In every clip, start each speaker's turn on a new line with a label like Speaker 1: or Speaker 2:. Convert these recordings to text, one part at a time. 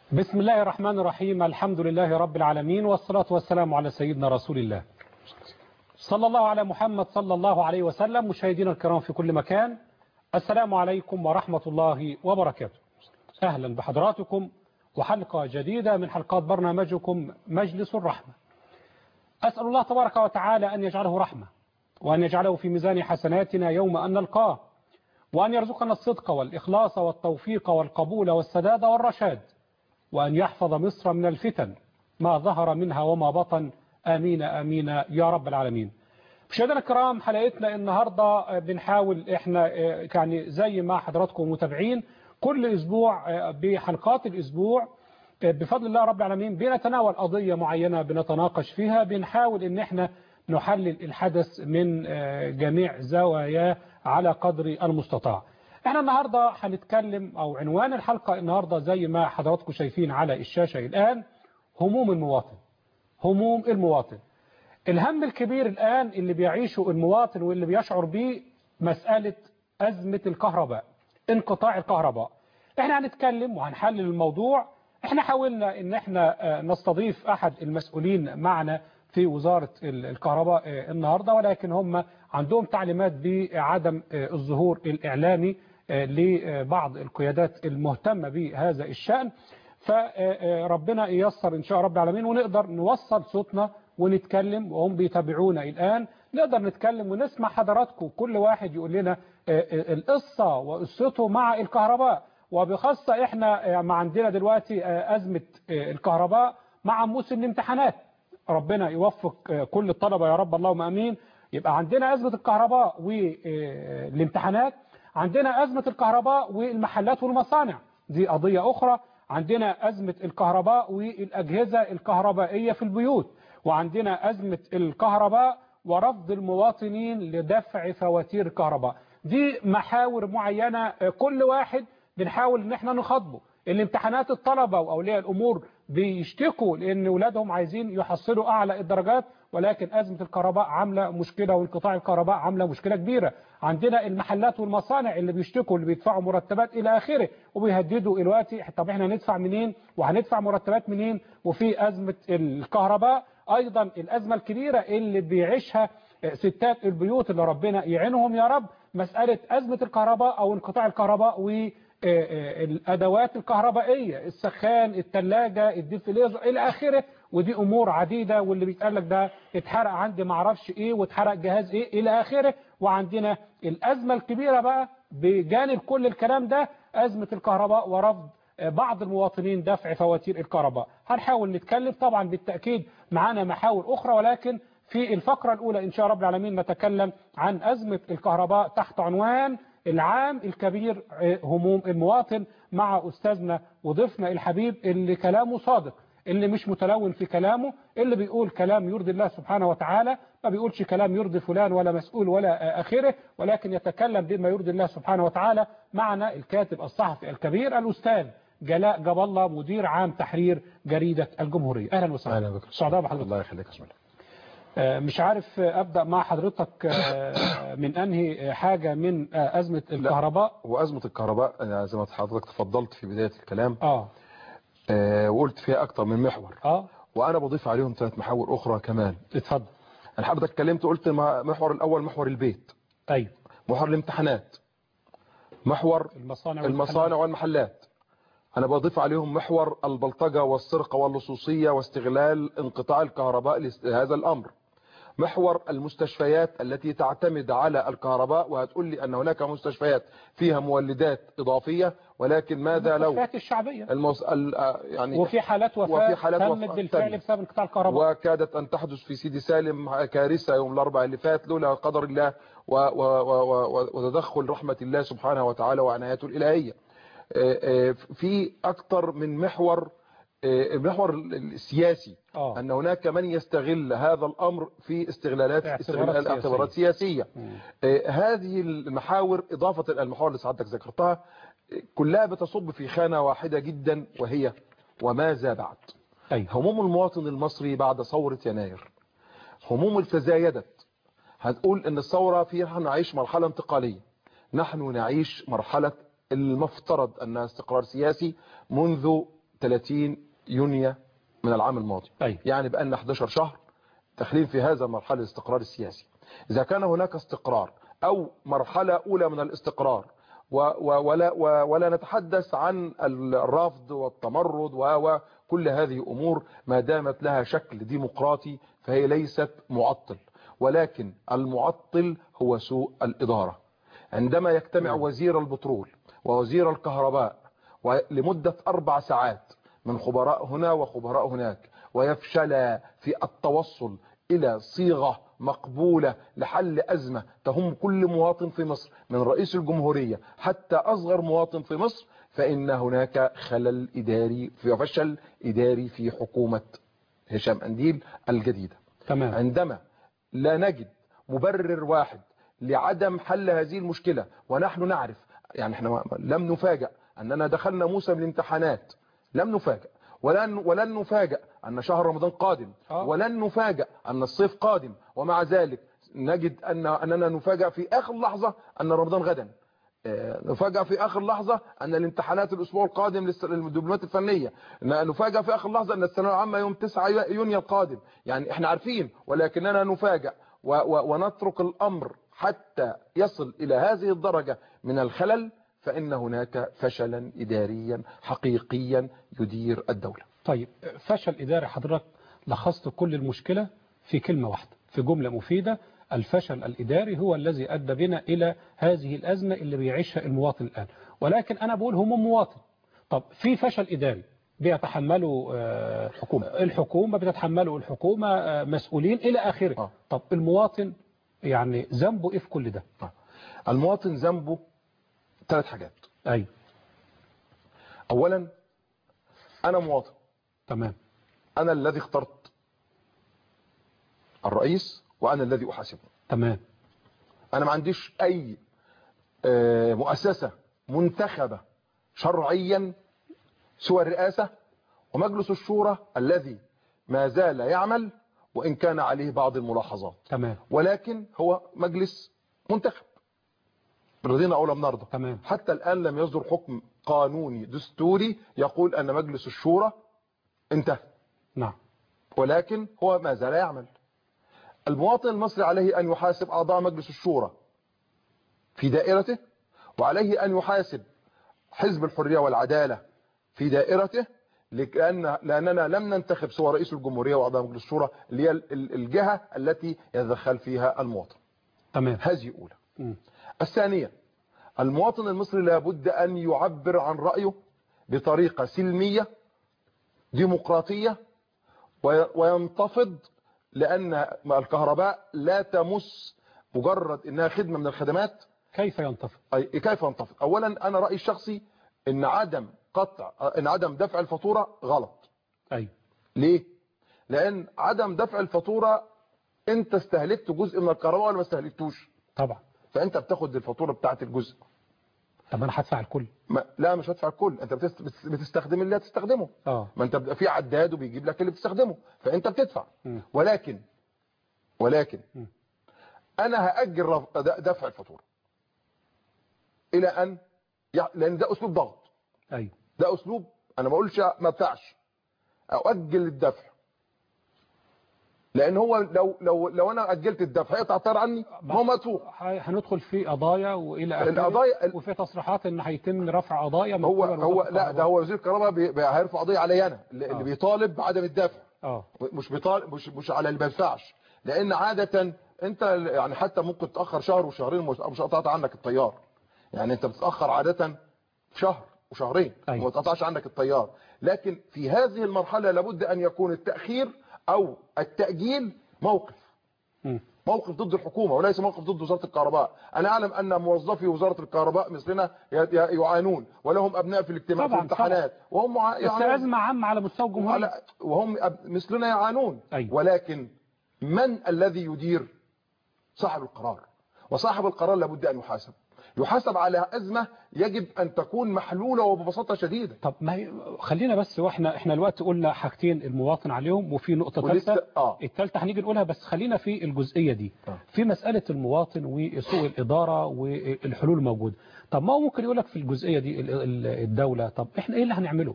Speaker 1: بسم الله الرحمن الرحيم الحمد لله رب العالمين والصلاة والسلام على سيدنا رسول الله صلى الله على محمد صلى الله عليه وسلم مشاهدينا الكرام في كل مكان السلام عليكم ورحمة الله وبركاته أهلا بحضراتكم وحلقة جديدة من حلقات برنامجكم مجلس الرحمة أسأل الله تبارك وتعالى أن يجعله رحمة وأن يجعله في ميزان حسناتنا يوم أن نلقاه وأن يرزقنا الصدق والإخلاص والتوفيق والقبول والسداد والرشاد وأن يحفظ مصر من الفتن ما ظهر منها وما بطن آمين آمين يا رب العالمين مشاهدينا الكرام حلقتنا النهاردة بنحاول احنا يعني زي ما حضراتكم متابعين كل أسبوع بحلقات الأسبوع بفضل الله رب العالمين بنتناول قضية معينة بنتناقش فيها بنحاول ان احنا نحلل الحدث من جميع زواياه على قدر المستطاع احنا النهاردة هنتكلم او عنوان الحلقة النهاردة زي ما حضراتكم شايفين على الشاشة الآن هموم المواطن هموم المواطن الهم الكبير الآن اللي بيعيشه المواطن واللي بيشعر به مسألة أزمة الكهرباء انقطاع الكهرباء احنا هنتكلم وهنحلل الموضوع احنا حاولنا ان احنا نستضيف احد المسؤولين معنا في وزارة الكهرباء النهاردة ولكن هم عندهم تعليمات بعدم الظهور الإعلامي لبعض القيادات المهتمة بهذا الشأن فربنا ييسر إن شاء رب العالمين ونقدر نوصل صوتنا ونتكلم وهم بيتابعونا الآن نقدر نتكلم ونسمع حضراتكم كل واحد يقول لنا القصة وقصته مع الكهرباء وبخاصة احنا ما عندنا دلوقتي أزمة الكهرباء مع موسم الامتحانات ربنا يوفق كل الطلبة يا رب اللهم أمين يبقى عندنا أزمة الكهرباء والامتحانات عندنا أزمة الكهرباء والمحلات والمصانع دي قضية أخرى عندنا أزمة الكهرباء والأجهزة الكهربائية في البيوت وعندنا أزمة الكهرباء ورفض المواطنين لدفع فواتير الكهرباء دي محاور معينة كل واحد بنحاول ان احنا نخاطبه الامتحانات الطلبة وأولياء الأمور بيشتكوا لأن أولادهم عايزين يحصلوا أعلى الدرجات ولكن أزمة الكهرباء عاملة مشكلة وانقطاع الكهرباء عاملة مشكلة كبيرة عندنا المحلات والمصانع اللي بيشتكوا اللي بيدفعوا مرتبات إلى آخره وبيهددوا دلوقتي طب احنا هندفع منين وهندفع مرتبات منين وفي أزمة الكهرباء أيضا الأزمة الكبيرة اللي بيعيشها ستات البيوت اللي ربنا يعينهم يا رب مسألة أزمة الكهرباء أو انقطاع الكهرباء و الأدوات الكهربائية السخان الثلاجة الديفليزر إلى آخره ودي أمور عديدة واللي بيتقال لك ده اتحرق عندي معرفش إيه واتحرق جهاز إيه إلى آخره وعندنا الأزمة الكبيرة بقى بجانب كل الكلام ده أزمة الكهرباء ورفض بعض المواطنين دفع فواتير الكهرباء هنحاول نتكلم طبعا بالتأكيد معانا محاور أخرى ولكن في الفقرة الأولى إن شاء رب العالمين نتكلم عن أزمة الكهرباء تحت عنوان العام الكبير هموم المواطن مع أستاذنا وضيفنا الحبيب اللي كلامه صادق اللي مش متلون في كلامه اللي بيقول كلام يرضي الله سبحانه وتعالى ما بيقولش كلام يرضي فلان ولا مسؤول ولا آخره ولكن يتكلم بما يرضي الله سبحانه وتعالى معنا الكاتب الصحفي الكبير الأستاذ جلاء جاب الله مدير عام تحرير جريدة الجمهورية أهلا وسهلا
Speaker 2: أهلا بك
Speaker 1: سعداء بحضرتك
Speaker 2: الله يخليك يا
Speaker 1: مش عارف أبدأ مع حضرتك من أنهي حاجة من أزمة الكهرباء
Speaker 2: وأزمة الكهرباء زي ما حضرتك تفضلت في بداية الكلام
Speaker 1: آه.
Speaker 2: آه وقلت فيها أكتر من محور
Speaker 1: آه.
Speaker 2: وأنا بضيف عليهم ثلاث محاور أخرى كمان
Speaker 1: اتفضل
Speaker 2: أنا حضرتك اتكلمت قلت محور الأول محور البيت
Speaker 1: أيوه
Speaker 2: محور الامتحانات محور
Speaker 1: المصانع
Speaker 2: المصانع والمحلات أنا بضيف عليهم محور البلطجة والسرقة واللصوصية واستغلال انقطاع الكهرباء لهذا الأمر محور المستشفيات التي تعتمد على الكهرباء وهتقول لي أن هناك مستشفيات فيها مولدات إضافية ولكن ماذا لو
Speaker 1: المستشفيات الشعبية
Speaker 2: المس... يعني
Speaker 1: وفي حالات وفاة
Speaker 2: وفي حالات
Speaker 1: تمت
Speaker 2: وفاة
Speaker 1: بالفعل
Speaker 2: تمت.
Speaker 1: بسبب انقطاع الكهرباء
Speaker 2: وكادت أن تحدث في سيدي سالم كارثة يوم الأربعاء اللي فات لولا قدر الله و... و... و... وتدخل رحمة الله سبحانه وتعالى وعنايته الإلهية في أكثر من محور المحور السياسي
Speaker 1: آه.
Speaker 2: أن هناك من يستغل هذا الأمر في استغلالات
Speaker 1: اعتبارات
Speaker 2: استغلال
Speaker 1: سياسية.
Speaker 2: اعتبارات سياسية
Speaker 1: مم.
Speaker 2: آه، هذه المحاور إضافة إلى المحاور اللي سعادتك ذكرتها آه، كلها بتصب في خانة واحدة جدا وهي وماذا بعد
Speaker 1: أيوه
Speaker 2: هموم المواطن المصري بعد ثورة يناير هموم تزايدت هتقول ان الثورة فيها نعيش مرحلة انتقالية نحن نعيش مرحلة المفترض انها استقرار سياسي منذ 30 يونيو من العام الماضي
Speaker 1: أي.
Speaker 2: يعني بقالنا 11 شهر داخلين في هذا مرحلة الاستقرار السياسي إذا كان هناك استقرار أو مرحلة أولى من الاستقرار و و ولا, و ولا نتحدث عن الرفض والتمرد وكل هذه أمور ما دامت لها شكل ديمقراطي فهي ليست معطل ولكن المعطل هو سوء الإدارة عندما يجتمع وزير البترول ووزير الكهرباء لمدة أربع ساعات من خبراء هنا وخبراء هناك ويفشل في التوصل إلى صيغة مقبولة لحل أزمة تهم كل مواطن في مصر من رئيس الجمهورية حتى أصغر مواطن في مصر فإن هناك خلل إداري وفشل إداري في حكومة هشام أنديل الجديدة
Speaker 1: تمام
Speaker 2: عندما لا نجد مبرر واحد لعدم حل هذه المشكلة ونحن نعرف يعني احنا لم نفاجأ أننا دخلنا موسم الامتحانات لم نفاجأ ولن ولن نفاجأ أن شهر رمضان قادم
Speaker 1: آه.
Speaker 2: ولن نفاجأ أن الصيف قادم ومع ذلك نجد أن أننا نفاجأ في آخر لحظة أن رمضان غدا آه، نفاجأ في آخر لحظة أن الامتحانات الأسبوع القادم للس- للدبلومات الفنية ن- نفاجأ في آخر لحظة أن الثانوية العامة يوم 9 يونيو القادم يعني احنا عارفين ولكننا نفاجأ و و ونترك الأمر حتى يصل إلى هذه الدرجة من الخلل فإن هناك فشلا إداريا حقيقيا يدير الدولة
Speaker 1: طيب فشل إداري حضرتك لخصت كل المشكلة في كلمة واحدة في جملة مفيدة الفشل الإداري هو الذي أدى بنا إلى هذه الأزمة اللي بيعيشها المواطن الآن ولكن أنا بقول هم مواطن طب في فشل إداري بيتحمله آه،
Speaker 2: الحكومة.
Speaker 1: الحكومة بتتحمله الحكومة آه، مسؤولين إلى آخره
Speaker 2: آه.
Speaker 1: طب المواطن يعني ذنبه إيه في كل ده
Speaker 2: المواطن ذنبه ثلاث حاجات
Speaker 1: أيوه
Speaker 2: أولا أنا مواطن
Speaker 1: تمام
Speaker 2: أنا الذي اخترت الرئيس وأنا الذي أحاسبه
Speaker 1: تمام
Speaker 2: أنا ما عنديش أي آه، مؤسسة منتخبة شرعيا سوى الرئاسة ومجلس الشورى الذي ما زال يعمل وإن كان عليه بعض الملاحظات
Speaker 1: تمام
Speaker 2: ولكن هو مجلس منتخب رضينا أو لم نرضى
Speaker 1: تمام
Speaker 2: حتى الآن لم يصدر حكم قانوني دستوري يقول أن مجلس الشورى انتهى
Speaker 1: نعم
Speaker 2: ولكن هو ما زال يعمل المواطن المصري عليه أن يحاسب أعضاء مجلس الشورى في دائرته وعليه أن يحاسب حزب الحرية والعدالة في دائرته لأن لأننا لم ننتخب سوى رئيس الجمهورية وأعضاء مجلس الشورى اللي هي ال- ال- الجهة التي يتدخل فيها المواطن
Speaker 1: تمام
Speaker 2: هذه أولى
Speaker 1: مم.
Speaker 2: الثانية المواطن المصري لابد أن يعبر عن رأيه بطريقة سلمية ديمقراطية وي- وينتفض لأن الكهرباء لا تمس مجرد إنها خدمة من الخدمات
Speaker 1: كيف ينتفض
Speaker 2: أي كيف ينتفض أولا أنا رأيي الشخصي إن عدم قطع إن عدم دفع الفاتورة غلط
Speaker 1: أيوه
Speaker 2: ليه؟ لأن عدم دفع الفاتورة أنت استهلكت جزء من الكهرباء ولا ما استهلكتوش
Speaker 1: طبعا
Speaker 2: فأنت بتاخد الفاتورة بتاعت الجزء
Speaker 1: طب أنا هدفع الكل
Speaker 2: ما لا مش هدفع الكل انت بتست... بتس- بتستخدم اللي هتستخدمه
Speaker 1: اه
Speaker 2: ما انت بيبقى في عداد وبيجيب لك اللي بتستخدمه فانت بتدفع
Speaker 1: مم.
Speaker 2: ولكن ولكن
Speaker 1: مم.
Speaker 2: انا هاجل رف- د- دفع الفاتوره الى ان يع- لان ده اسلوب ضغط
Speaker 1: أيوه
Speaker 2: ده اسلوب انا ما اقولش ما ادفعش اؤجل الدفع لان هو لو لو لو انا اجلت الدفع هيقطع الطير عني ما هو مدفوع
Speaker 1: ه- هندخل في قضايا والى اخره
Speaker 2: القضايا ال-
Speaker 1: وفي تصريحات ان هيتم رفع قضايا من
Speaker 2: هو
Speaker 1: قبل
Speaker 2: هو
Speaker 1: وزارة
Speaker 2: لا ده
Speaker 1: الكهرباء.
Speaker 2: هو وزير الكهرباء بي- بي- هيرفع قضيه عليا انا اللي
Speaker 1: آه.
Speaker 2: اللي بيطالب بعدم الدفع
Speaker 1: اه
Speaker 2: مش بيطالب مش مش على اللي ما يدفعش لان عاده انت يعني حتى ممكن تاخر شهر وشهرين مش مش قطعت عنك الطيار يعني انت بتتاخر عاده شهر وشهرين
Speaker 1: أيوة.
Speaker 2: وما تقطعش عنك الطيار لكن في هذه المرحله لابد ان يكون التاخير او التاجيل موقف
Speaker 1: مم.
Speaker 2: موقف ضد الحكومه وليس موقف ضد وزاره الكهرباء انا اعلم ان موظفي وزاره الكهرباء مثلنا ي- ي- يعانون ولهم ابناء في الاجتماع في
Speaker 1: طبعاً،
Speaker 2: الامتحانات وهم مع-
Speaker 1: بس
Speaker 2: يعانون.
Speaker 1: ازمه عامه على مستوى الجمهوريه
Speaker 2: وعلى وهم أب- مثلنا يعانون
Speaker 1: أيوة.
Speaker 2: ولكن من الذي يدير صاحب القرار وصاحب القرار لابد أن يحاسب يحاسب على أزمة يجب أن تكون محلولة وببساطة شديدة
Speaker 1: طب ما هي خلينا بس واحنا احنا الوقت قلنا حاجتين المواطن عليهم وفي نقطه
Speaker 2: ولسه-
Speaker 1: ثالثه
Speaker 2: آه.
Speaker 1: الثالثه هنيجي نقولها بس خلينا في الجزئيه دي
Speaker 2: آه.
Speaker 1: في مساله المواطن وسوء الاداره والحلول موجوده طب ما هو ممكن يقول لك في الجزئيه دي ال- ال- الدوله طب احنا ايه اللي هنعمله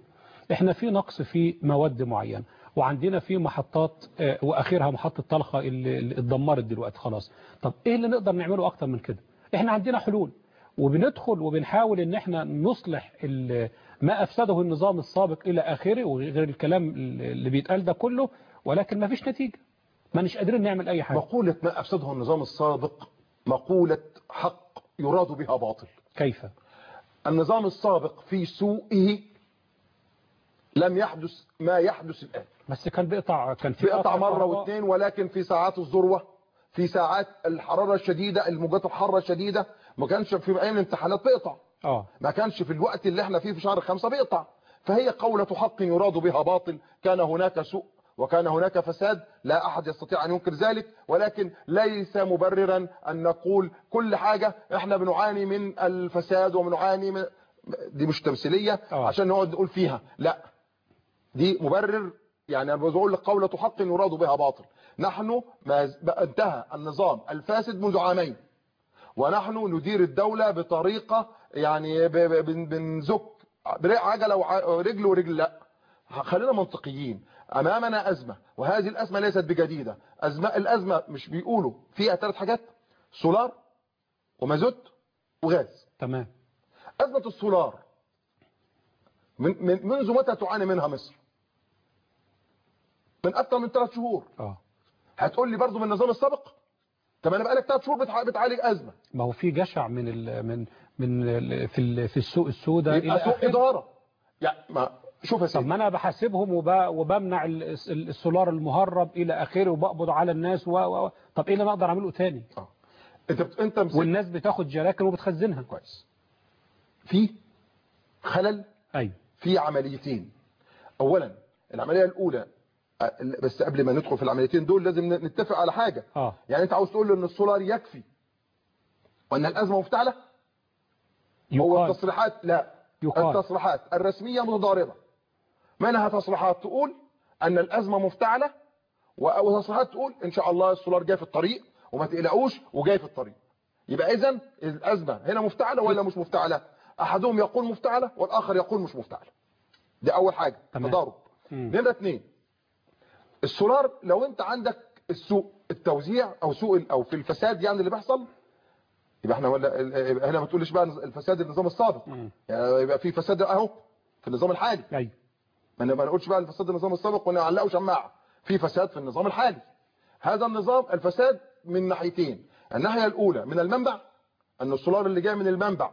Speaker 1: احنا في نقص في مواد معينه وعندنا في محطات آه، واخرها محطه طلخه اللي اللي اتدمرت دلوقتي خلاص طب ايه اللي نقدر نعمله اكتر من كده احنا عندنا حلول وبندخل وبنحاول ان احنا نصلح ال- ما افسده النظام السابق الى اخره وغير الكلام اللي بيتقال ده كله ولكن ما فيش نتيجه ما مش قادرين نعمل اي حاجه
Speaker 2: مقولة ما أفسده النظام السابق مقولة حق يراد بها باطل
Speaker 1: كيف
Speaker 2: النظام السابق في سوءه لم يحدث ما يحدث الآن
Speaker 1: بس كان بيقطع كان في
Speaker 2: بيقطع
Speaker 1: قطع
Speaker 2: مرة
Speaker 1: كهرباء.
Speaker 2: واثنين ولكن في ساعات الذروة في ساعات الحرارة الشديدة الموجات الحارة الشديدة ما كانش في أيام الامتحانات بيقطع
Speaker 1: اه
Speaker 2: ما كانش في الوقت اللي احنا فيه في شهر خمسة بيقطع فهي قولة حق يراد بها باطل كان هناك سوء وكان هناك فساد لا أحد يستطيع أن ينكر ذلك ولكن ليس مبررا أن نقول كل حاجة احنا بنعاني من الفساد وبنعاني من دي مش تمثيلية
Speaker 1: آه.
Speaker 2: عشان نقعد نقول فيها لا دي مبرر يعني انا بقول لك قولة حق يراد بها باطل نحن ما ز- انتهى النظام الفاسد منذ عامين ونحن ندير الدولة بطريقة يعني ب- ب- بن- بنزك برق عجلة ورجل ورجل لا خلينا منطقيين امامنا ازمة وهذه الازمة ليست بجديدة أزمة الازمة مش بيقولوا فيها ثلاث حاجات سولار ومازوت وغاز
Speaker 1: تمام
Speaker 2: أزمة السولار من من منذ متى تعاني منها مصر من أكثر من ثلاث شهور
Speaker 1: اه
Speaker 2: هتقول لي برضو من النظام السابق طب انا بقالك ثلاث شهور بتع- بتعالج أزمة
Speaker 1: ما هو في جشع من ال من من ال في ال في السوق السوداء
Speaker 2: يبقى سوء
Speaker 1: آخره.
Speaker 2: إدارة يعني ما شوف يا
Speaker 1: طب
Speaker 2: سيدي
Speaker 1: ما انا بحاسبهم وب... وبمنع ال- ال- السولار المهرب الى اخره وبقبض على الناس و... و... طب ايه اللي انا اقدر اعمله تاني
Speaker 2: آه. انت بت... انت مسك
Speaker 1: والناس بتاخد جراكن وبتخزنها
Speaker 2: كويس في خلل
Speaker 1: ايوه
Speaker 2: في عمليتين اولا العملية الاولى أ- بس قبل ما ندخل في العمليتين دول لازم ن- نتفق على حاجة
Speaker 1: اه
Speaker 2: يعني انت عاوز تقول لي ان السولار يكفي وان الازمة مفتعلة هو
Speaker 1: يقال
Speaker 2: التصريحات لا
Speaker 1: يقال
Speaker 2: التصريحات الرسمية متضاربة منها تصريحات تقول ان الازمة مفتعلة و- وتصريحات تقول ان شاء الله السولار جاي في الطريق وما تقلقوش وجاي في الطريق يبقى اذا الازمة هنا مفتعلة ولا مش مفتعلة احدهم يقول مفتعلة والاخر يقول مش مفتعلة دي اول حاجة
Speaker 1: تمام.
Speaker 2: تضارب
Speaker 1: مم.
Speaker 2: نمرة اتنين السولار لو انت عندك السوق التوزيع او سوق ال- او في الفساد يعني اللي بيحصل يبقى احنا ولا يبقى هنا ما تقولش بقى الفساد النظام السابق
Speaker 1: مم.
Speaker 2: يعني يبقى في فساد اهو في النظام الحالي
Speaker 1: ايوه
Speaker 2: ما ما نقولش بقى الفساد النظام السابق ونعلقه شماعه في فساد في النظام الحالي هذا النظام الفساد من ناحيتين الناحيه الاولى من المنبع ان السولار اللي جاي من المنبع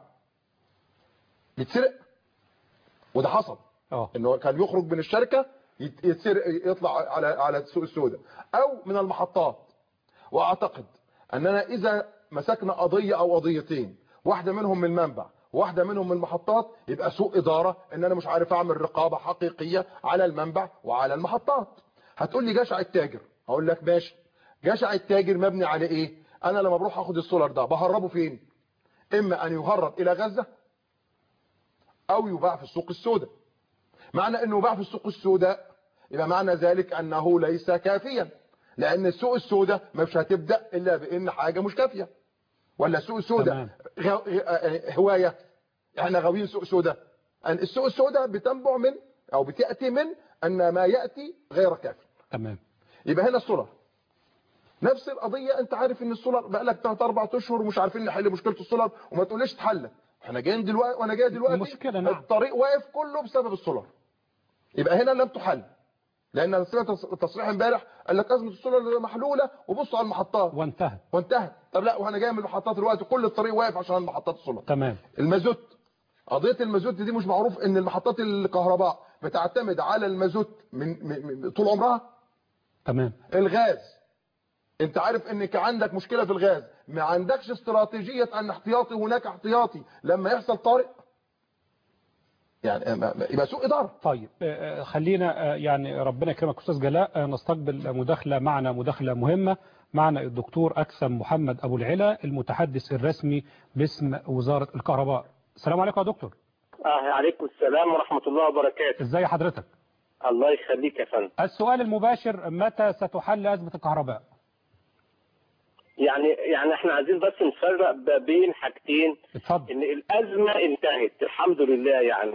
Speaker 2: يتسرق وده حصل
Speaker 1: اه
Speaker 2: انه كان يخرج من الشركه يت- يتسرق يطلع على على السوق السوداء او من المحطات واعتقد اننا اذا مسكنا قضيه او قضيتين واحده منهم من المنبع واحده منهم من المحطات يبقى سوء اداره ان انا مش عارف اعمل رقابه حقيقيه على المنبع وعلى المحطات هتقول لي جشع التاجر اقول لك ماشي جشع التاجر مبني على ايه انا لما بروح اخد السولار ده بهربه فين اما ان يهرب الى غزه او يباع في السوق السوداء معنى انه باع في السوق السوداء يبقى معنى ذلك انه ليس كافيا لان السوق السوداء مش هتبدا الا بان حاجه مش كافيه ولا السوق السوداء
Speaker 1: تمام.
Speaker 2: غ- غ- هوايه احنا غاويين سوق سوداء ان السوق السوداء بتنبع من او بتاتي من ان ما ياتي غير كافي
Speaker 1: تمام
Speaker 2: يبقى هنا السولار نفس القضيه انت عارف ان السولار بقى لك 3 4 اشهر ومش عارفين نحل مشكله السولار وما تقوليش اتحلت احنا جايين دلوقتي وانا جاي دلوقتي
Speaker 1: مشكلة، نعم.
Speaker 2: الطريق واقف كله بسبب السولار يبقى هنا لم تحل لان انا سمعت تصريح امبارح قال لك ازمه السولار محلوله وبصوا على المحطات
Speaker 1: وانتهى
Speaker 2: وانتهت طب لا وانا جاي من المحطات دلوقتي كل الطريق واقف عشان محطات السولار
Speaker 1: تمام
Speaker 2: المازوت قضيه المازوت دي مش معروف ان المحطات الكهرباء بتعتمد على المازوت من, من, من طول عمرها
Speaker 1: تمام
Speaker 2: الغاز انت عارف انك عندك مشكلة في الغاز ما عندكش استراتيجية ان احتياطي هناك احتياطي لما يحصل طارئ يعني ما- ما- يبقى سوء اداره
Speaker 1: طيب آه، آه، خلينا آه، يعني ربنا يكرمك استاذ جلاء آه، نستقبل مداخله معنا مداخله مهمه معنا الدكتور اكسم محمد ابو العلا المتحدث الرسمي باسم وزاره الكهرباء السلام عليكم يا دكتور
Speaker 3: آه عليكم السلام ورحمة الله وبركاته
Speaker 1: ازي حضرتك
Speaker 3: الله يخليك يا فندم
Speaker 1: السؤال المباشر متى ستحل ازمه الكهرباء
Speaker 3: يعني يعني احنا عايزين بس نفرق ب- بين حاجتين
Speaker 1: اتفضل
Speaker 3: ان الازمة انتهت الحمد لله يعني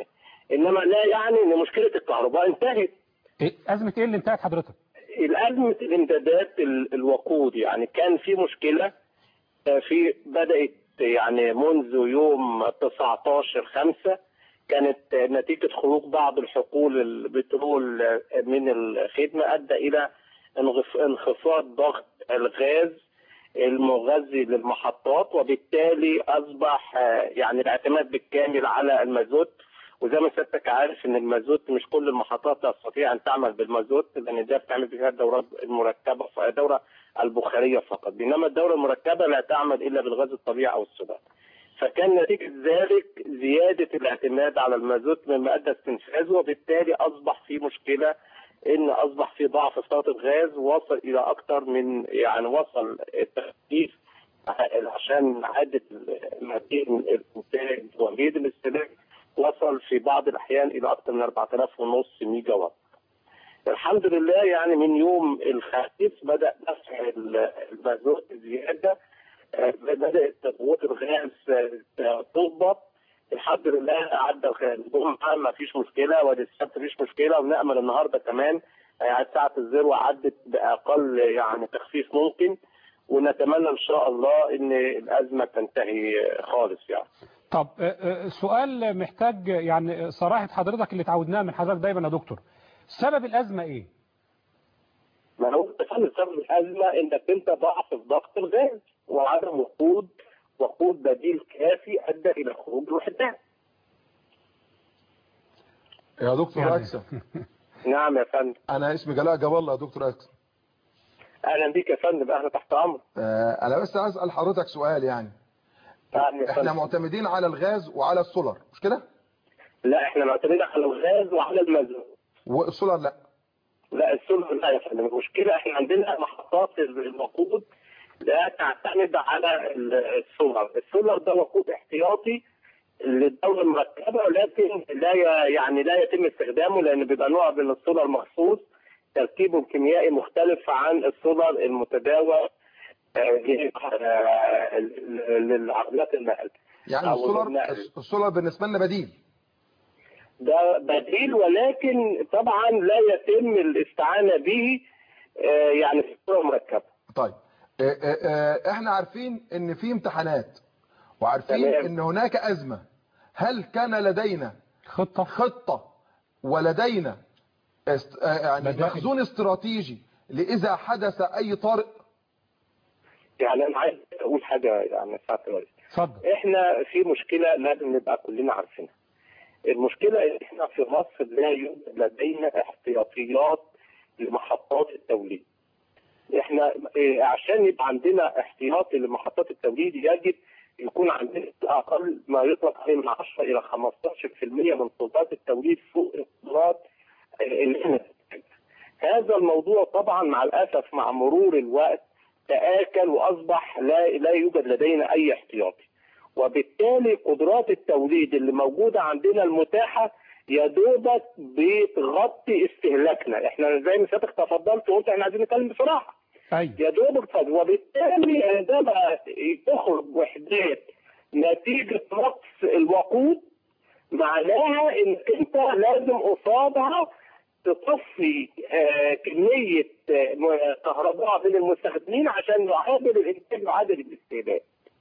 Speaker 3: انما لا يعني ان مشكله الكهرباء انتهت
Speaker 1: إيه ازمه ايه اللي انتهت حضرتك
Speaker 3: الأزمة الامدادات ال- الوقود يعني كان في مشكلة آه، في بدأت يعني منذ يوم 19 5 كانت آه، نتيجة خروج بعض الحقول البترول آه، من الخدمة أدى إلى انغف- انخفاض ضغط الغاز المغذي للمحطات وبالتالي أصبح آه، يعني الاعتماد بالكامل على المازوت وزي ما سيادتك عارف ان المازوت مش كل المحطات تستطيع ان تعمل بالمازوت لان ده بتعمل فيها الدورات المركبه الدوره البخاريه فقط بينما الدوره المركبه لا تعمل الا بالغاز الطبيعي او السودان فكان نتيجه ذلك زياده الاعتماد على المازوت مما ادى استنفاذه وبالتالي اصبح في مشكله ان اصبح في ضعف في طاقه الغاز وصل الى اكثر من يعني وصل التخفيف عشان عاده المدين الانتاج وميد الاستهلاك وصل في بعض الاحيان الى اكثر من 4000 ونص ميجا وات. الحمد لله يعني من يوم الخميس بدا دفع ال- المازوت زياده آه، بدات ضغوط الغاز آه، تضبط الحمد لله عدى الجمعه ما فيش مشكله والسبت مفيش مشكله ونامل النهارده كمان آه، ساعه الذروه عدت باقل يعني تخفيف ممكن ونتمنى ان شاء الله ان الازمه تنتهي خالص يعني.
Speaker 1: طب آه، آه، سؤال محتاج يعني صراحه حضرتك اللي تعودناها من حضرتك دايما يا دكتور سبب الازمه ايه
Speaker 3: ما هو تخلي سبب الازمه انك انت ضعف في ضغط الغاز وعدم وقود وقود بديل كافي ادى الى خروج الوحدات.
Speaker 2: يا دكتور
Speaker 1: يعني-
Speaker 2: اكسم
Speaker 3: نعم يا فندم
Speaker 2: انا اسمي جلاء جاب الله يا دكتور اكسم
Speaker 3: اهلا بيك يا فندم اهلا تحت امرك.
Speaker 2: آه، انا بس عايز اسال حضرتك سؤال يعني
Speaker 3: نعم يا
Speaker 2: احنا
Speaker 3: فندم.
Speaker 2: معتمدين على الغاز وعلى السولار مش كده
Speaker 3: لا احنا معتمدين على الغاز وعلى المازوت.
Speaker 2: والسولار لا
Speaker 3: لا السولر لا يا فندم المشكله احنا عندنا محطات الوقود لا تعتمد على السولر، السولر ده وقود احتياطي للدوله المركبه ولكن لا ي- يعني لا يتم استخدامه لان بيبقى نوع من السولر مخصوص تركيبه الكيميائي مختلف عن السولر المتداول آه، ل- آه، للعربيات النقل.
Speaker 2: يعني
Speaker 3: أو
Speaker 2: السولار
Speaker 3: النقل.
Speaker 2: السولار بالنسبه لنا بديل
Speaker 3: ده بديل ولكن طبعا لا يتم الاستعانه به آه، يعني في الصوره مركبه.
Speaker 2: طيب آه، آه، آه، احنا عارفين ان في امتحانات وعارفين
Speaker 3: تمام.
Speaker 2: ان هناك ازمه هل كان لدينا
Speaker 1: خطه
Speaker 2: خطه ولدينا است... آه، يعني
Speaker 1: بدائل.
Speaker 2: مخزون استراتيجي لاذا حدث اي طارئ
Speaker 3: يعني انا عايز اقول حاجه يعني ساعه الرئيس.
Speaker 1: اتفضل
Speaker 3: احنا في مشكله لازم نبقى كلنا عارفينها. المشكله ان احنا في مصر لا يوجد لدينا احتياطيات لمحطات التوليد. احنا إيه، عشان يبقى عندنا احتياطي لمحطات التوليد يجب يكون عندنا على الاقل ما يطلق عليه من 10 الى 15% من قدرات التوليد فوق القدرات آه، اللي احنا بنحتاجها. هذا الموضوع طبعا مع الاسف مع مرور الوقت تآكل واصبح لا لا يوجد لدينا اي احتياطي. وبالتالي قدرات التوليد اللي موجوده عندنا المتاحه يا دوبك بتغطي استهلاكنا، احنا زي ما سيادتك تفضلت وقلت احنا عايزين نتكلم بصراحه.
Speaker 1: ايوه
Speaker 3: يا دوبك فاضي وبالتالي عندما تخرج وحدات نتيجه نقص الوقود معناها انك انت لازم قصادها تطفي آه، كميه آه، م- كهرباء من المستخدمين عشان يعادل الانتاج يعادل الاستهلاك.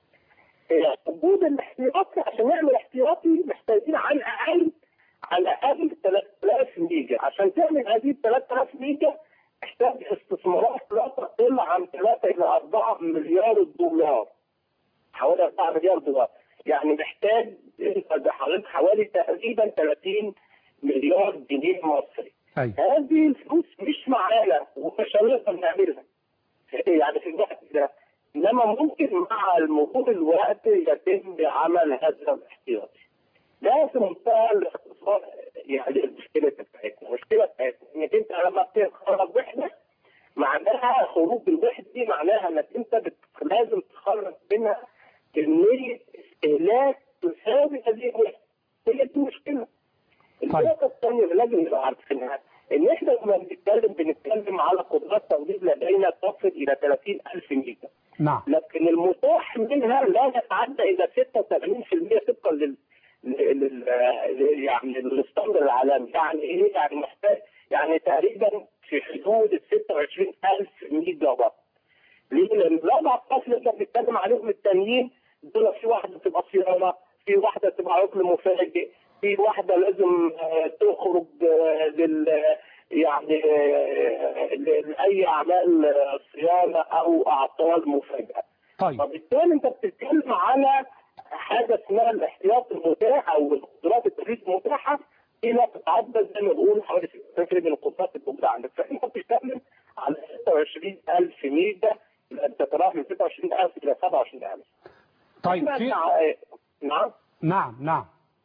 Speaker 3: آه، وجود الاحتياطي عشان نعمل احتياطي محتاجين على الاقل على الاقل 3000 ميجا عشان تعمل هذه ال 3000 ميجا تحتاج استثمارات لا تقل عن 3 الى 4 مليار دولار حوالي 4 مليار دولار يعني محتاج انت بحوالي حوالي تقريبا 30 مليار جنيه مصري
Speaker 1: ايوه
Speaker 3: هذه الفلوس مش معانا ومش هنقدر نعملها يعني في الوقت ده انما ممكن مع مرور الوقت يتم عمل هذا الاحتياطي ده في منتهى الاختصار يعني المشكله بتاعتنا المشكله بتاعتنا انك انت لما بتخرج وحده معناها خروج الوحده دي معناها انك انت بت... لازم تخرج منها كميه استهلاك تساوي هذه الوحده هي دي المشكله النقطه الثانيه اللي لازم نبقى عارفينها ان احنا لما بنتكلم بنتكلم على قدرات توليد لدينا تصل الى 30000 ميجا
Speaker 1: نعم
Speaker 3: لكن المتاح منها لا يتعدى الى 86% طبقا لل لل- لل- يعني الستاندر العالمي يعني ايه يعني محتاج يعني تقريبا في حدود ال 26000 ميجا وات ليه؟ لان الاربع فصل اللي احنا بنتكلم عليهم التانيين دول في واحده تبقى صيانه في واحده تبقى عطل مفاجئ في واحده لازم آه، تخرج آه، لل يعني آه، لاي اعمال آه، صيانه او اعطال مفاجئه
Speaker 1: طيب
Speaker 3: فبالتالي انت بتتكلم على حاجه اسمها الاحتياط المتاح او القدرات التدريس المتاحه الى تتعدى زي ما بقول حوالي 6% من القدرات الموجوده عندك فانت بتتكلم على 26000 ميجا يبقى انت تراوح من 26000 الى 27000
Speaker 1: طيب
Speaker 3: إحنا
Speaker 1: في
Speaker 3: مع- نعم
Speaker 1: نعم نعم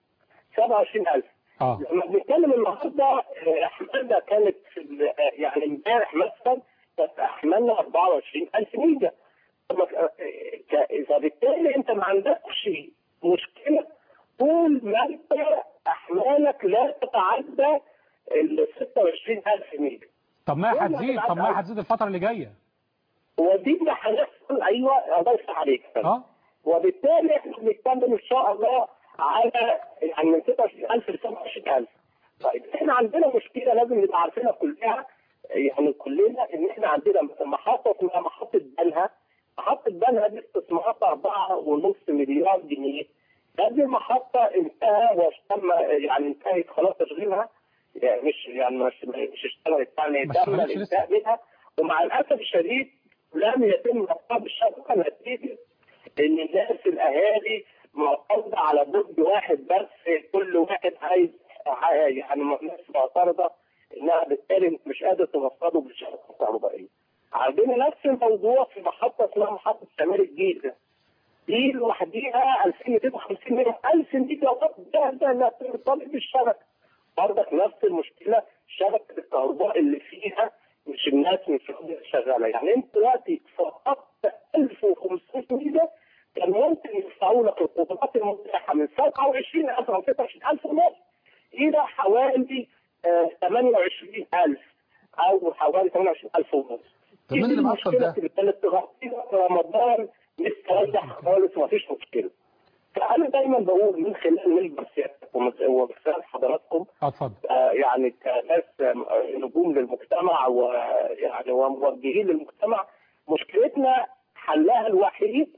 Speaker 3: 27000
Speaker 1: اه
Speaker 3: لما بنتكلم النهارده آه، احمالنا كانت في ال- آه، يعني امبارح مثلا كانت احمالنا 24000 ميجا طب آه، ك- فبالتالي انت ما عندكش مشكله طول ما انت احمالك لا تتعدى ال 26000 ميجا
Speaker 1: طب ما
Speaker 3: والله
Speaker 1: هتزيد
Speaker 3: بالعكس
Speaker 1: طب ما
Speaker 3: عايز-
Speaker 1: هتزيد الفترة اللي جايه
Speaker 3: ودي اللي هنحصل ايوه الله يفتح عليك
Speaker 1: اه
Speaker 3: وبالتالي احنا بنتكلم ان شاء الله على يعني من 26000 ل 27000 طيب احنا عندنا مشكله لازم نبقى عارفينها كلها يعني كلنا ان احنا عندنا محطه اسمها محطه بنها محطه بنها دي استثمارات 4.5 مليار جنيه هذه المحطه انتهى وتم يعني انتهت خلاص تشغيلها يعني مش يعني مش مش اشتغلت يعني
Speaker 1: ما
Speaker 3: تم
Speaker 1: اشتغلتش لسه.
Speaker 3: الانتهاء منها ومع الاسف الشديد لم يتم نقاب الشبكه نتيجه ان الناس الاهالي معترضه على برج واحد بس كل واحد عايز عاي- يعني ناس معترضه انها بالتالي مش قادره توصله بالشبكه الكهربائيه. عندنا نفس الموضوع في محطه اسمها محطه شمال الجيزه. دي لوحديها 2250 منهم 1000 ميجا وات جاهزه انها ترتبط بالشبكه. برضك نفس المشكله شبكه الكهرباء اللي فيها مش الناس مش قادرة شغاله يعني انت دلوقتي فقدت 1500 ميجا كان ممكن يدفعوا لك القدرات المتاحه من 27000 او 26000 ونص الى حوالي آه، 28000 او حوالي 28000 ونص
Speaker 2: طب مين اللي معطل ده؟
Speaker 3: اللي كانت تغطيها في رمضان مستريح خالص ومفيش مشكله فانا دايما بقول من خلال ملبس سيادتكم ومثال حضراتكم
Speaker 1: اه اتفضل
Speaker 3: آه، يعني كناس آه، نجوم للمجتمع ويعني وموجهين للمجتمع مشكلتنا حلها الوحيد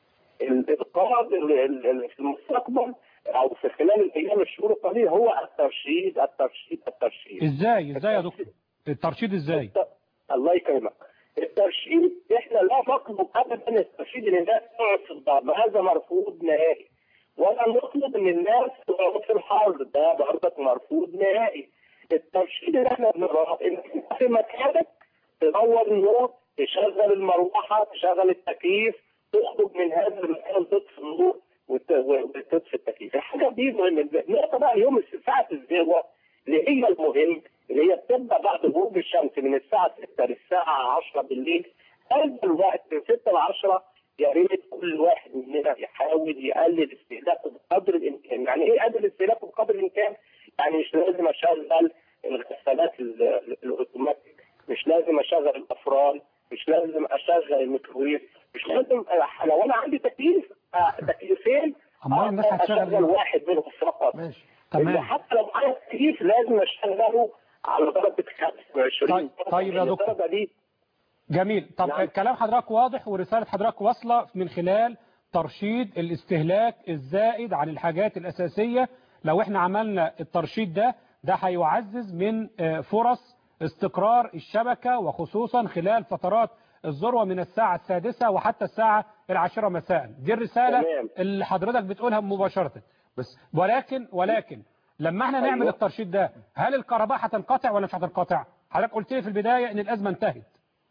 Speaker 3: القرض في المستقبل او في خلال الايام الشهور القليله هو الترشيد الترشيد الترشيد
Speaker 1: ازاي ازاي يا دكتور الترشيد ازاي
Speaker 3: الله يكرمك الترشيد احنا لا نطلب ابدا الترشيد ان الناس تقعد في الضرب هذا مرفوض نهائي ولا نطلب ان الناس تقعد في الحرب ده برضك مرفوض نهائي الترشيد اللي احنا بنقراه انك انت في مكانك تنور النور تشغل المروحه تشغل التكييف تخرج من هذا المكان تطفي النور وت- وتطفي التكييف الحاجه دي مهمه النقطه بقى يوم ساعه الذروه اللي هي المهم اللي هي بتبدا بعد غروب الشمس من الساعه 6 للساعه 10 بالليل هذا الوقت من 6 ل 10 يا ريت كل واحد مننا يحاول يقلل استهلاكه بقدر الامكان، يعني ايه يقلل استهلاكه بقدر الامكان؟ يعني مش لازم اشغل الغسالات ال- ال- الاوتوماتيك، مش لازم اشغل الافران، مش لازم اشغل الميكروويف، مش لازم أ- لو انا عندي تكييف آه، تكييفين
Speaker 1: أمال الناس
Speaker 3: أقدر
Speaker 1: هتشغل
Speaker 3: اشغل
Speaker 1: إيه؟
Speaker 3: واحد منهم فقط
Speaker 2: ماشي
Speaker 1: تمام.
Speaker 3: اللي حتى لو معايا تكييف لازم اشغله على درجه 25
Speaker 1: طيب- طيب يا دكتور.
Speaker 3: الدرجه دي
Speaker 1: جميل طب
Speaker 3: نعم.
Speaker 1: كلام حضرتك واضح ورسالة حضرتك واصلة من خلال ترشيد الاستهلاك الزائد عن الحاجات الأساسية لو احنا عملنا الترشيد ده ده هيعزز من آه، فرص استقرار الشبكة وخصوصا خلال فترات الذروة من الساعة السادسة وحتى الساعة العاشرة مساء دي الرسالة
Speaker 3: تمام.
Speaker 1: اللي حضرتك بتقولها مباشرة
Speaker 2: بس
Speaker 1: ولكن ولكن لما احنا نعمل
Speaker 3: أيوة.
Speaker 1: الترشيد ده هل الكهرباء هتنقطع ولا مش هتنقطع حضرتك قلت لي في البداية ان الأزمة انتهت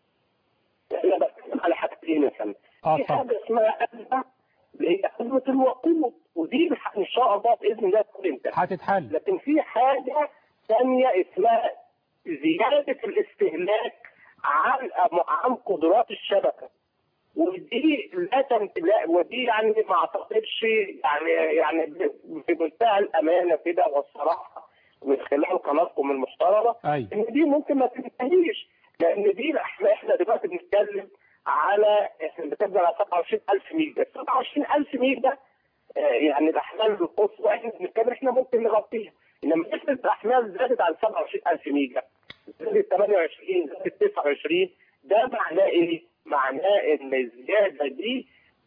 Speaker 3: احنا بتكلم على حاجتين يا فندم
Speaker 1: آه،
Speaker 3: في
Speaker 1: طبعا.
Speaker 3: حاجه اسمها ازمه اللي هي ازمه الوقود ودي ان شاء الله باذن الله تكون انتهت
Speaker 1: هتتحل
Speaker 3: لكن في حاجه ثانيه اسمها زياده الاستهلاك عن عن قدرات الشبكه ودي لا تم... لا ودي يعني ما اعتقدش يعني يعني بمنتهى الامانه كده والصراحه من خلال قناتكم المحترمه
Speaker 1: أيوة.
Speaker 3: ان دي ممكن ما تنتهيش لان دي احنا احنا دلوقتي بنتكلم على احنا بنتكلم على 27000 ميجا 27000 ميجا آه، يعني الاحمال القصوى احنا بنتكلم احنا ممكن نغطيها انما نسبه الاحمال زادت عن 27000 ميجا زادت 28 زادت 29 ده معناه ايه؟ معناه ان الزياده دي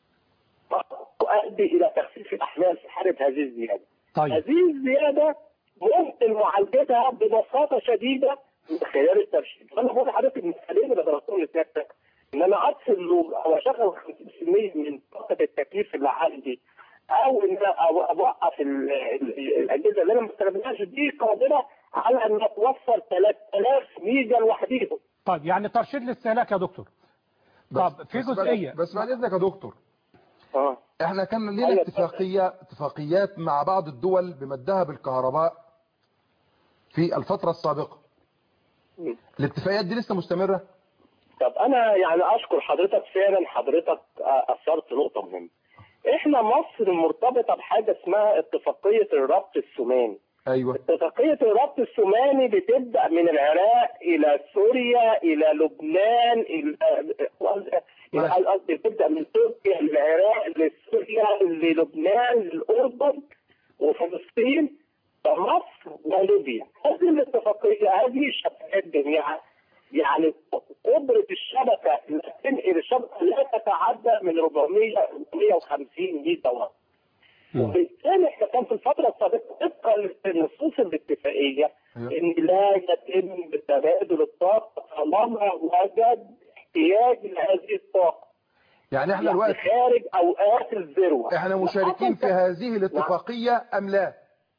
Speaker 3: تؤدي الى تخفيف الاحمال في حاله هذه الزياده.
Speaker 1: طيب
Speaker 3: هذه الزياده ممكن معالجتها ببساطه شديده من خلال الترشيد. فانا بقول لحضرتك المثالين اللي درستهم لسيادتك ان انا افصل له او اشغل 50% من طاقه التكييف اللي عندي او ان أنا أو- اوقف ال- ال- الاجهزه اللي انا ما بستخدمهاش دي قادره على ان توفر 3000 ميجا لوحديهم.
Speaker 1: طيب يعني ترشيد الاستهلاك يا دكتور طب في
Speaker 2: بس بعد-
Speaker 1: جزئية
Speaker 2: بس بعد اذنك يا دكتور
Speaker 3: اه
Speaker 2: احنا كان لنا
Speaker 3: أيوة.
Speaker 2: اتفاقية اتفاقيات مع بعض الدول بمدها بالكهرباء في الفترة السابقة
Speaker 3: مم.
Speaker 2: الاتفاقيات دي لسه مستمرة
Speaker 3: طب انا يعني اشكر حضرتك فعلا حضرتك آه، اثرت نقطه مهمه. احنا مصر مرتبطه بحاجه اسمها اتفاقيه الربط الثماني.
Speaker 2: ايوه
Speaker 3: اتفاقيه الربط الثماني بتبدا من العراق الى سوريا الى لبنان الى الى قصدي بتبدا من تركيا للعراق لسوريا للبنان للاردن وفلسطين ومصر وليبيا هذه الاتفاقيه هذه الشبكات جميعا يعني قدره الشبكه اللي تنقل الشبكه لا تتعدى من 400 450 ميجا وات وبالتالي احنا كان في الفتره السابقه طبقا لنصوص الاتفاقيه
Speaker 2: أيوة.
Speaker 3: ان لا يتم تبادل الطاقه طالما وجد احتياج لهذه الطاقه
Speaker 2: يعني احنا
Speaker 3: يعني
Speaker 2: الوقت
Speaker 3: خارج اوقات الذروه
Speaker 2: احنا مشاركين في هذه الاتفاقية ام لا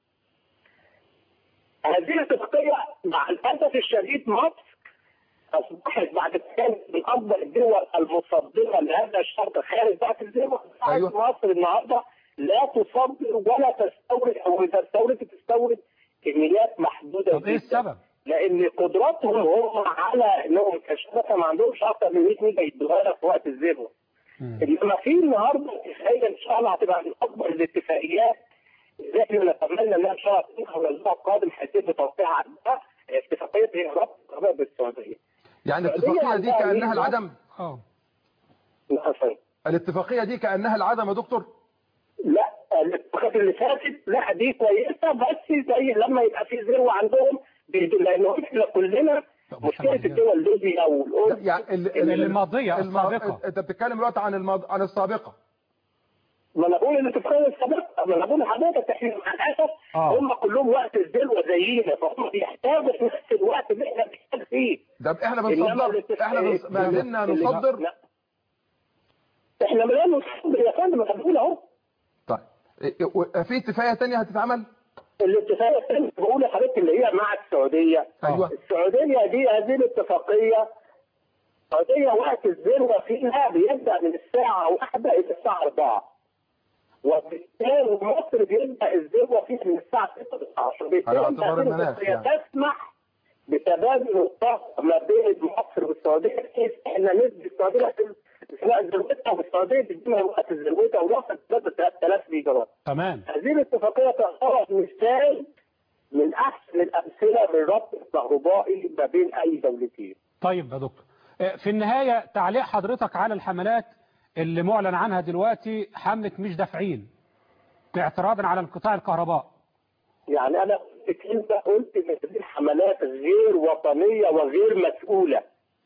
Speaker 3: هذه الاتفاقيه مع الاسف الشديد مصر اصبحت بعد كانت من اكبر الدول المصدره لهذا الشرط خارج ذات الذروه أصبحت
Speaker 2: أيوة.
Speaker 3: مصر النهارده لا تصدر ولا تستورد او اذا استوردت تستورد كميات محدوده
Speaker 1: طب ايه
Speaker 3: جدا.
Speaker 1: السبب
Speaker 3: لان قدراتهم هم على انهم كشبكه ما عندهمش اكثر من 100 ميجا يدوها لك في وقت الذروه
Speaker 1: مم.
Speaker 3: انما في النهارده اتفاقيه ان شاء الله هتبقى من اكبر الاتفاقيات اللي احنا نتمنى انها ان شاء الله تكون الاسبوع القادم هيتم توقيعها عندها اتفاقيه هي ربط القضاء بالسعوديه.
Speaker 2: يعني
Speaker 3: السعودية
Speaker 2: الاتفاقية دي
Speaker 3: عندها
Speaker 2: كأنها
Speaker 3: ميزة.
Speaker 2: العدم
Speaker 1: اه
Speaker 3: مثلا
Speaker 2: الاتفاقية دي كأنها العدم يا دكتور
Speaker 3: لا الاتفاقات اللي فاتت لا دي كويسه بس زي لما يبقى في ذروه عندهم بيدوا- لانه احنا كلنا
Speaker 1: طب
Speaker 3: مشكله
Speaker 1: محمد
Speaker 3: الدول ليبيا والاردن
Speaker 2: يعني ال- ال-
Speaker 1: الماضية
Speaker 2: الم-
Speaker 1: السابقة
Speaker 2: انت بتتكلم دلوقتي عن الماض... عن السابقة
Speaker 3: ما انا بقول الاتفاقيه السابقه ما انا بقول لحضرتك احنا مع الاسف
Speaker 1: آه.
Speaker 3: هم كلهم وقت الذروه زينا فهم بيحتاجوا في نفس الوقت اللي احنا بنحتاج فيه
Speaker 2: ده احنا
Speaker 3: إنما
Speaker 2: بنصدر
Speaker 3: الاتفاق-
Speaker 2: احنا بنص... ما زلنا
Speaker 3: اللي-
Speaker 2: نصدر
Speaker 3: لا. احنا لا نصدر يا فندم انا بقول اهو
Speaker 2: طيب إيه- و- في اتفاقية تانية هتتعمل
Speaker 3: الاتفاقيه الثانيه بقول لحضرتك اللي هي مع السعوديه
Speaker 2: ايوه
Speaker 3: السعوديه دي هذه الاتفاقيه السعوديه وقت الذروه فيها بيبدا من الساعه واحدة الى الساعه 4 وبالتالي مصر بيبدا الذروه فيها من الساعه 6 ل 12
Speaker 2: على اعتبار
Speaker 3: هذه
Speaker 2: المناخ
Speaker 3: الاتفاقية
Speaker 2: يعني.
Speaker 3: تسمح بتبادل الطاقه ما بين مصر والسعوديه بحيث احنا ندي السعوديه في اثناء ذروتها والسعوديه تدينا وقت ذروتها ونوصل 3000 ميجا وات
Speaker 1: تمام
Speaker 3: هذه الاتفاقية تعتبر مثال من أحسن الأمثلة للربط الكهربائي ما بين أي دولتين.
Speaker 1: طيب يا دكتور آه، في النهاية تعليق حضرتك على الحملات اللي معلن عنها دلوقتي حملة مش دافعين اعتراضا على انقطاع الكهرباء
Speaker 3: يعني أنا قلت كلمة قلت إن هذه الحملات غير وطنية وغير مسؤولة.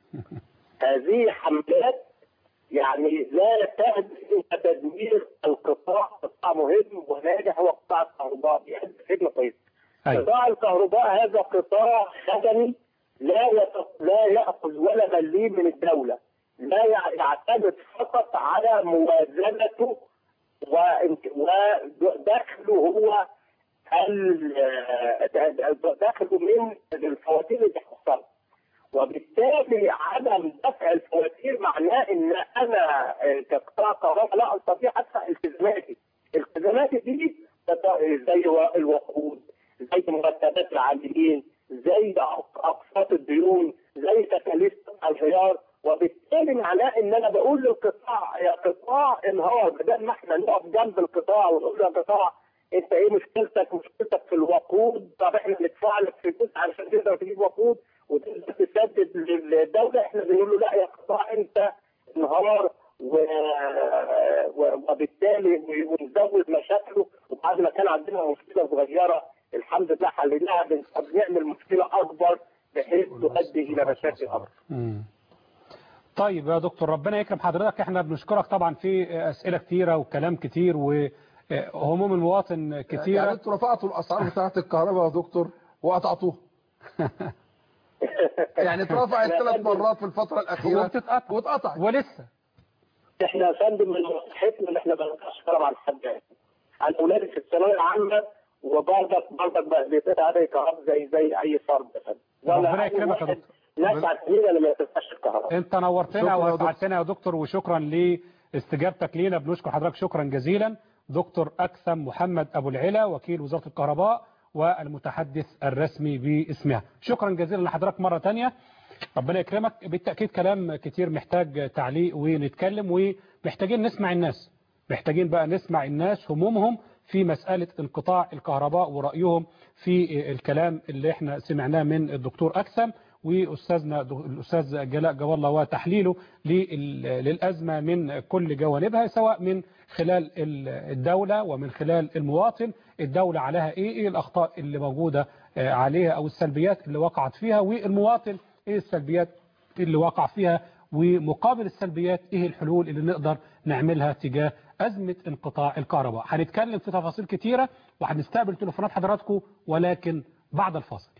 Speaker 3: هذه حملات يعني لا تهدف إلى تدمير القطاع، قطاع مهم وناجح هو قطاع الكهرباء، يعني خدمة كويسة.
Speaker 1: أيوة.
Speaker 3: قطاع الكهرباء هذا قطاع خدمي لا يت- لا ياخذ ولا مليم من الدوله لا يع- يعتمد فقط على موازنته وإنت- ودخله هو ال- دخله من الفواتير اللي بيحصلها وبالتالي عدم دفع الفواتير معناه ان انا آه، كقطاع كهرباء لا استطيع ادفع التزاماتي التزاماتي دي تت- زي و- الوقود زي مرتبات العاملين زي أق- اقساط الديون زي تكاليف الغيار وبالتالي معناه ان انا بقول للقطاع يا قطاع انهار بدل ما احنا نقف جنب القطاع ونقول له يا قطاع انت ايه مشكلتك؟ مشكلتك في الوقود طب احنا ندفع لك فلوس علشان تقدر تجيب وقود وتقدر تسدد للدوله احنا بنقول له لا يا قطاع انت انهار و... و- وبالتالي ونزود مشاكله وبعد ما كان عندنا مشكله صغيره الحمد لله حليناها بن- بنعمل مشكله اكبر بحيث تؤدي الى مشاكل اكبر.
Speaker 1: مم. طيب يا دكتور ربنا يكرم حضرتك احنا بنشكرك طبعا في اسئله كتيره وكلام كتير وهموم المواطن
Speaker 2: يعني
Speaker 1: كتيره
Speaker 2: انتوا رفعتوا الاسعار بتاعت الكهرباء يا دكتور وقطعتوها يعني اترفعت ثلاث مرات في الفتره الاخيره
Speaker 1: وبتتقطع
Speaker 2: واتقطعت
Speaker 1: ولسه
Speaker 3: احنا يا فندم من مصلحتنا ان احنا ما نقطعش كلام عن حد يعني. عن اولادي في الثانويه العامه وبرضك برضك بقى بيتقطع عليه كهرباء زي زي اي فرد يا فندم.
Speaker 1: ربنا
Speaker 3: أول
Speaker 1: يكرمك يا
Speaker 3: واحد
Speaker 1: دكتور.
Speaker 3: نسعد فينا لما يتقطعش الكهرباء.
Speaker 1: انت نورتنا
Speaker 2: شكرا يا
Speaker 1: واسعدتنا يا دكتور وشكرا لاستجابتك لينا بنشكر حضرتك شكرا جزيلا دكتور اكثم محمد ابو العلا وكيل وزاره الكهرباء والمتحدث الرسمي باسمها شكرا جزيلا لحضرتك مره ثانيه ربنا يكرمك بالتاكيد كلام كتير محتاج تعليق ونتكلم ومحتاجين نسمع الناس محتاجين بقى نسمع الناس همومهم في مسألة انقطاع الكهرباء ورأيهم في الكلام اللي احنا سمعناه من الدكتور أكثم وأستاذنا الأستاذ جلاء جوالله وتحليله لل- للأزمة من كل جوانبها سواء من خلال الدولة ومن خلال المواطن الدولة عليها إيه, إيه الأخطاء اللي موجودة آه، عليها أو السلبيات اللي وقعت فيها والمواطن إيه السلبيات اللي وقع فيها ومقابل السلبيات ايه الحلول اللي نقدر نعملها تجاه أزمة انقطاع الكهرباء هنتكلم في تفاصيل كتيرة وهنستقبل تليفونات حضراتكم ولكن بعد الفاصل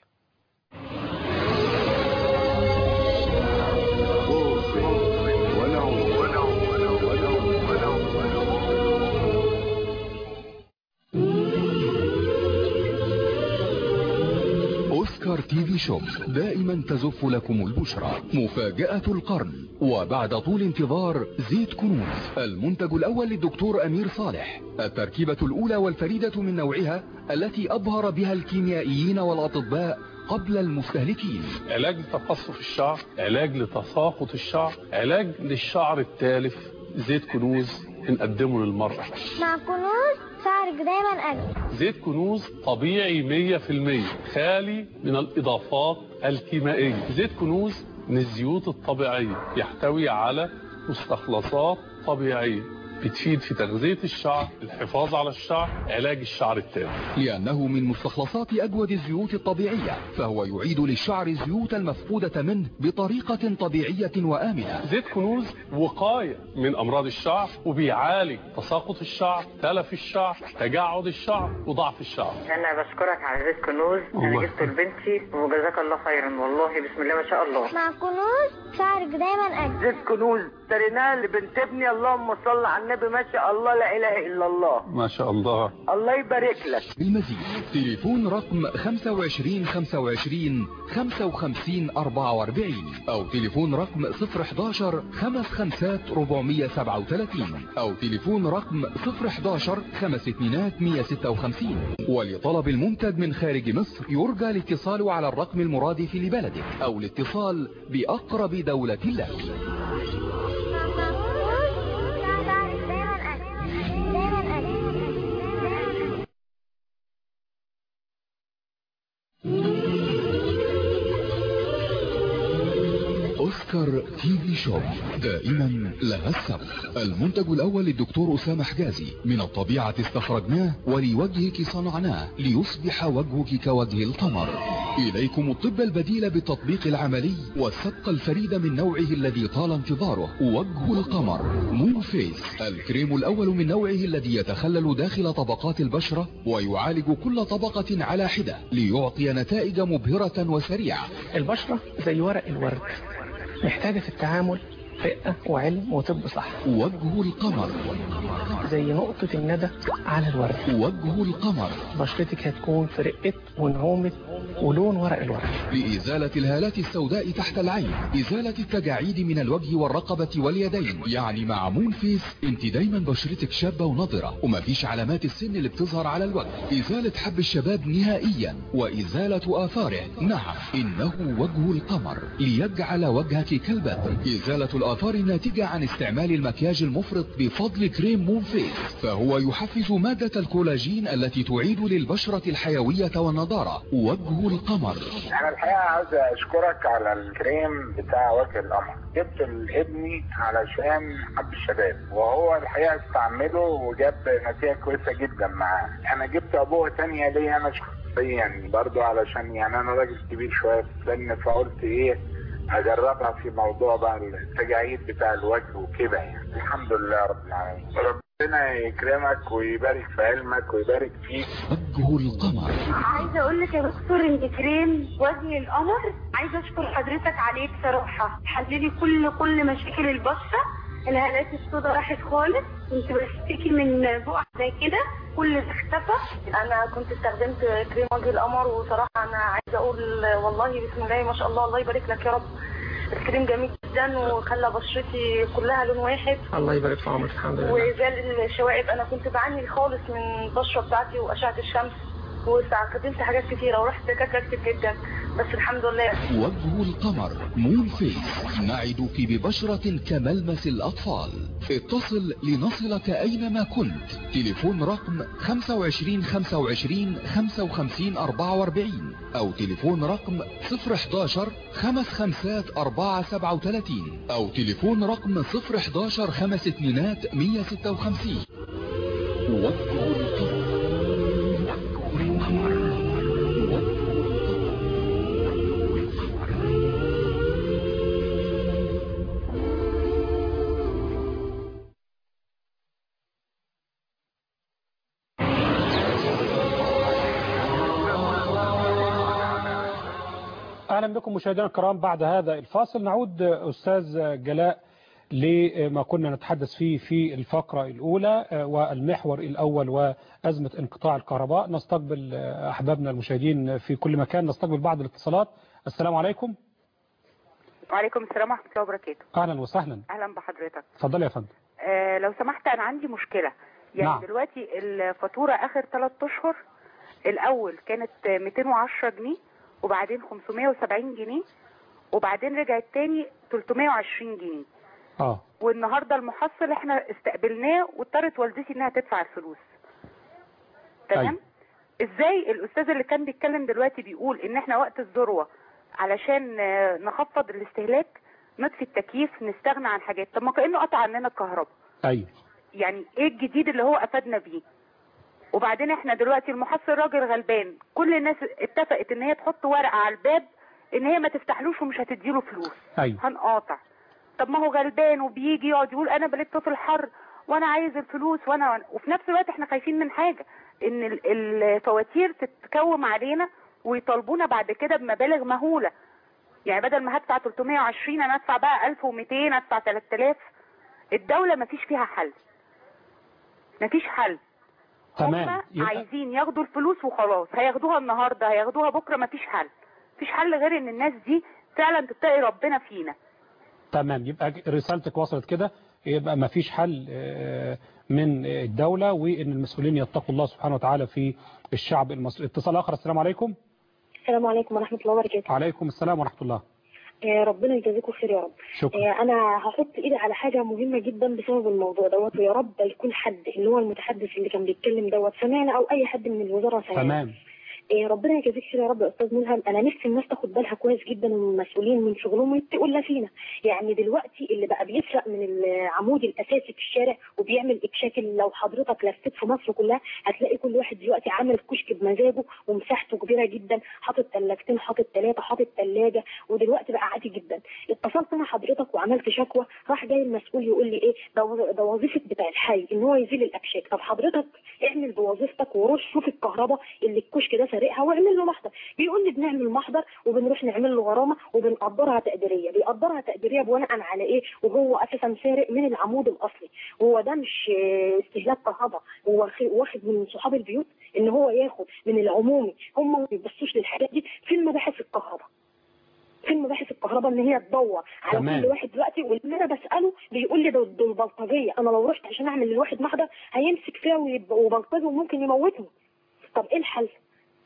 Speaker 4: أوسكار تي في شوب دائما تزف لكم البشرى مفاجأة القرن وبعد طول انتظار زيت كنوز المنتج الأول للدكتور أمير صالح التركيبة الأولى والفريدة من نوعها التي أبهر بها الكيميائيين والأطباء قبل المستهلكين
Speaker 5: علاج لتقصف الشعر علاج لتساقط الشعر علاج للشعر التالف زيت كنوز بنقدمه للمرأة
Speaker 6: مع كنوز شعرك دايما أجمل
Speaker 5: زيت كنوز طبيعي 100% خالي من الإضافات الكيميائية زيت كنوز من الزيوت الطبيعية يحتوي على مستخلصات طبيعية بتفيد في تغذية الشعر الحفاظ على الشعر علاج الشعر التالف
Speaker 4: لأنه من مستخلصات أجود الزيوت الطبيعية فهو يعيد للشعر الزيوت المفقودة منه بطريقة طبيعية وآمنة
Speaker 5: زيت كنوز وقاية من أمراض الشعر وبيعالج تساقط الشعر تلف الشعر تجعد الشعر وضعف الشعر
Speaker 7: انا بشكرك على زيت كنوز
Speaker 5: الله
Speaker 7: انا جبته لبنتي وجزاك الله خيرا والله بسم الله ما شاء الله
Speaker 6: مع كنوز شعرك دايما أجمل
Speaker 7: زيت كنوز اشتريناه لبنت ابني اللهم صل على النبي ما شاء الله لا اله الا الله
Speaker 5: ما شاء الله
Speaker 7: الله يبارك لك
Speaker 4: المزيد تليفون رقم 25 25 55 44 أو تليفون رقم 011 55 437 أو تليفون رقم 011 52 156 ولطلب المنتج من خارج مصر يرجى الاتصال على الرقم المرادف لبلدك أو الاتصال بأقرب دولة لك
Speaker 6: مع كنوز شعرك دايما أجمل دايما أجمل
Speaker 4: أوسكار تي في شوب دائما لها السبق المنتج الأول للدكتور أسامة حجازي من الطبيعة استخرجناه ولوجهك صنعناه ليصبح وجهك كوجه القمر إليكم الطب البديل بالتطبيق العملي والسبق الفريد من نوعه الذي طال انتظاره وجه القمر مون فيس الكريم الأول من نوعه الذي يتخلل داخل طبقات البشرة ويعالج كل طبقة على حدة ليعطي نتائج مبهرة وسريعة
Speaker 8: البشرة زي ورق الورد محتاجة في التعامل رقة وعلم وطب صح
Speaker 4: وجه القمر
Speaker 8: زي نقطة الندى على الورد
Speaker 4: وجه القمر
Speaker 8: بشرتك هتكون في رقة ونعومة ولون ورق الورد
Speaker 4: لإزالة الهالات السوداء تحت العين إزالة التجاعيد من الوجه والرقبة واليدين يعني مع مون فيس انت دايما بشرتك شابة ونضرة ومفيش علامات السن اللي بتظهر على الوجه إزالة حب الشباب نهائيا وإزالة آثاره نعم إنه وجه القمر ليجعل وجهك كالبدر إزالة الأمراض الآثار الناتجة عن استعمال المكياج المفرط بفضل كريم مون فيس فهو يحفز مادة الكولاجين التي تعيد للبشرة الحيوية والنضارة وجه القمر
Speaker 9: انا الحقيقه عاوز اشكرك على الكريم بتاع وجه القمر جبت لابني علشان حب الشباب وهو الحقيقه استعمله وجاب نتيجه كويسه جدا معاه انا جبت ابوه تانية ليا انا شخصيا برضو علشان يعني انا راجل كبير شويه في السن فقلت ايه اجربها في موضوع بقى التجاعيد بتاع الوجه وكده يعني الحمد لله رب العالمين ربنا يكرمك ويبارك في علمك ويبارك فيك
Speaker 4: وجه القمر
Speaker 10: عايزه اقول لك يا دكتور انت كريم وجه القمر عايزه اشكر حضرتك عليه بصراحه حللي كل كل مشاكل البشره الهالات السوداء راحت خالص كنت بشتكي من بقع زي كده كل ده اختفى انا كنت استخدمت كريم وجه القمر وصراحه انا عايزه اقول والله بسم الله ما شاء الله الله يبارك لك يا رب الكريم جميل جدا وخلى بشرتي كلها لون واحد
Speaker 8: الله يبارك في عمرك الحمد لله
Speaker 10: وزال الشوائب انا كنت بعاني خالص من البشره بتاعتي واشعه الشمس واستخدمت حاجات كتيره ورحت دكاتره كتير جدا بس الحمد لله
Speaker 4: وجه القمر مون فيس نعدك ببشرة كملمس الأطفال اتصل لنصلك أينما كنت تليفون رقم 25 25 55 44 أو تليفون رقم 011 خمس خمسات 4 37 أو تليفون رقم 011 خمس اتنينات 156 وجه القمر
Speaker 1: أهلا بكم مشاهدينا الكرام بعد هذا الفاصل نعود أستاذ جلاء لما كنا نتحدث فيه في الفقرة الأولى والمحور الأول وأزمة انقطاع الكهرباء نستقبل أحبابنا المشاهدين في كل مكان نستقبل بعض الاتصالات السلام عليكم
Speaker 11: وعليكم السلام ورحمة الله وبركاته
Speaker 1: أهلا وسهلا
Speaker 11: أهلا بحضرتك
Speaker 1: اتفضل يا فندم
Speaker 11: آه لو سمحت أنا عندي مشكلة يعني
Speaker 1: نعم.
Speaker 11: دلوقتي الفاتورة آخر ثلاث أشهر الأول كانت 210 جنيه وبعدين 570 جنيه وبعدين رجعت تاني 320 جنيه
Speaker 1: اه
Speaker 11: والنهارده المحصل احنا استقبلناه واضطرت والدتي انها تدفع الفلوس تمام
Speaker 1: أيوة.
Speaker 11: ازاي الاستاذ اللي كان بيتكلم دلوقتي بيقول ان احنا وقت الذروه علشان آه، نخفض الاستهلاك نطفي التكييف نستغنى عن حاجات طب ما كانه قطع عننا الكهرباء
Speaker 1: أيوه
Speaker 11: يعني ايه الجديد اللي هو افادنا بيه وبعدين احنا دلوقتي المحصل راجل غلبان كل الناس اتفقت ان هي تحط ورقه على الباب ان هي ما تفتحلوش ومش هتديله فلوس
Speaker 1: أيوه
Speaker 11: هنقاطع طب ما هو غلبان وبيجي يقعد يقول انا بلدت في الحر وانا عايز الفلوس وانا, وأنا. وفي نفس الوقت احنا خايفين من حاجه ان ال- الفواتير تتكوم علينا ويطالبونا بعد كده بمبالغ مهوله يعني بدل ما هدفع 320 انا ادفع بقى 1200 ادفع 3000 الدوله ما فيش فيها حل ما فيش حل
Speaker 1: تمام
Speaker 11: هم
Speaker 1: يبقى
Speaker 11: عايزين ياخدوا الفلوس وخلاص هياخدوها النهارده هياخدوها بكره ما فيش حل مفيش حل غير ان الناس دي فعلا تتقي ربنا فينا
Speaker 1: تمام يبقى رسالتك وصلت كده يبقى ما فيش حل آه، من الدولة وإن المسؤولين يتقوا الله سبحانه وتعالى في الشعب المصري اتصال آخر السلام عليكم
Speaker 12: السلام عليكم ورحمة الله وبركاته
Speaker 1: عليكم السلام ورحمة الله
Speaker 12: آه، ربنا يجازيكم خير يا رب
Speaker 1: شكرا
Speaker 12: آه، انا هحط ايدي على حاجه مهمه جدا بسبب الموضوع دوت ويا رب يكون حد اللي هو المتحدث اللي كان بيتكلم دوت سمعنا او اي حد من الوزاره سمعنا
Speaker 1: تمام
Speaker 12: إيه ربنا يجازيك خير يا رب يا استاذ ملهم انا نفسي الناس تاخد بالها كويس جدا من المسؤولين من شغلهم ويتقوا الله فينا يعني دلوقتي اللي بقى بيسرق من العمود الاساسي في الشارع وبيعمل اكشاك لو حضرتك لفيت في مصر كلها هتلاقي كل واحد دلوقتي عامل كشك بمزاجه ومساحته كبيره جدا حاطط ثلاجتين حاطط ثلاثه حاطط ثلاجه ودلوقتي بقى عادي جدا اتصلت انا حضرتك وعملت شكوى راح جاي المسؤول يقول لي ايه ده وظ- ده وظيفه بتاع الحي ان هو يزيل الاكشاك طب حضرتك اعمل بوظيفتك وروح شوف الكهرباء اللي الكشك ده سارقها واعمل له محضر بيقول لي بنعمل محضر وبنروح نعمل له غرامه وبنقدرها تقديريه بيقدرها تقديريه بناء على ايه وهو اساسا سارق من العمود الاصلي هو ده مش آه، استهلاك كهرباء هو خ- واخد من صحاب البيوت ان هو ياخد من العمومي هم ما بيبصوش للحاجات دي في مباحث الكهرباء في مباحث الكهرباء ان هي تدور على
Speaker 1: تمام.
Speaker 12: كل واحد دلوقتي واللي انا بساله بيقول لي دول دول بلطجيه انا لو رحت عشان اعمل للواحد محضر هيمسك فيها ويبقى- وبلطجي وممكن يموتني طب ايه الحل؟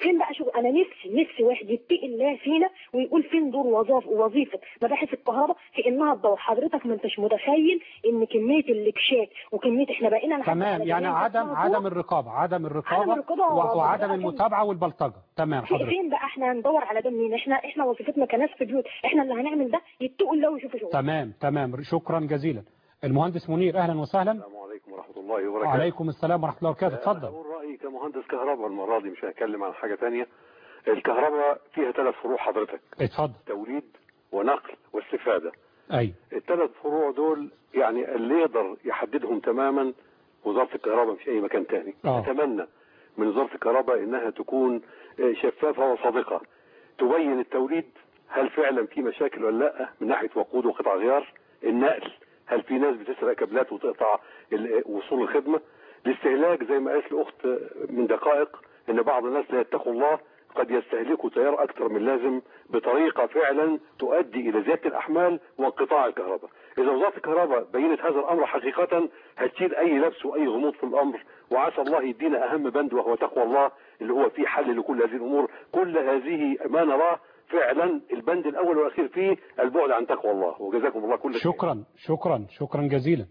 Speaker 12: فين بقى شغل انا نفسي نفسي واحد يتقي الله فينا ويقول فين دور وظائف وظيفه مباحث الكهرباء في انها تدور حضرتك ما انتش متخيل ان كميه الاكشاك وكميه احنا بقينا لحد
Speaker 1: تمام
Speaker 12: على
Speaker 1: يعني
Speaker 12: جميع
Speaker 1: عدم
Speaker 12: الأسواق.
Speaker 1: عدم الرقابة عدم الرقابة
Speaker 12: عدم الرقابة
Speaker 1: و-
Speaker 12: والرقابة.
Speaker 1: وعدم
Speaker 12: بقى
Speaker 1: المتابعة والبلطجة تمام
Speaker 12: في-
Speaker 1: حضرتك
Speaker 12: فين بقى احنا هندور على ده منين احنا احنا وظيفتنا كناس في بيوت احنا اللي هنعمل ده يتقوا الله ويشوفوا شغل
Speaker 1: تمام تمام شكرا جزيلا المهندس منير اهلا وسهلا
Speaker 13: السلام عليكم ورحمة الله وبركاته
Speaker 1: وعليكم السلام ورحمة الله وبركاته اتفضل
Speaker 13: أقول رأيي كمهندس كهرباء المرة دي مش هتكلم عن حاجة تانية الكهرباء فيها ثلاث فروع حضرتك
Speaker 1: اتفضل
Speaker 13: توليد ونقل واستفادة
Speaker 1: اي
Speaker 13: الثلاث فروع دول يعني اللي يقدر يحددهم تماما وزارة الكهرباء مش أي مكان تاني
Speaker 1: آه.
Speaker 13: أتمنى من وزارة الكهرباء إنها تكون آه، شفافة وصادقة تبين التوليد هل فعلا في مشاكل ولا لا من ناحية وقود وقطع غيار النقل هل في ناس بتسرق كابلات وتقطع ال- وصول الخدمة الاستهلاك زي ما قالت الأخت من دقائق إن بعض الناس لا يتقوا الله قد يستهلكوا تيار أكثر من لازم بطريقة فعلا تؤدي إلى زيادة الأحمال وانقطاع الكهرباء إذا وزارة الكهرباء بينت هذا الأمر حقيقة هتشيل أي لبس وأي غموض في الأمر وعسى الله يدينا أهم بند وهو تقوى الله اللي هو فيه حل لكل هذه الأمور كل هذه ما نراه فعلا البند الأول والأخير فيه البعد عن تقوى الله وجزاكم الله كل خير
Speaker 1: شكرا شكرا شكرا جزيلا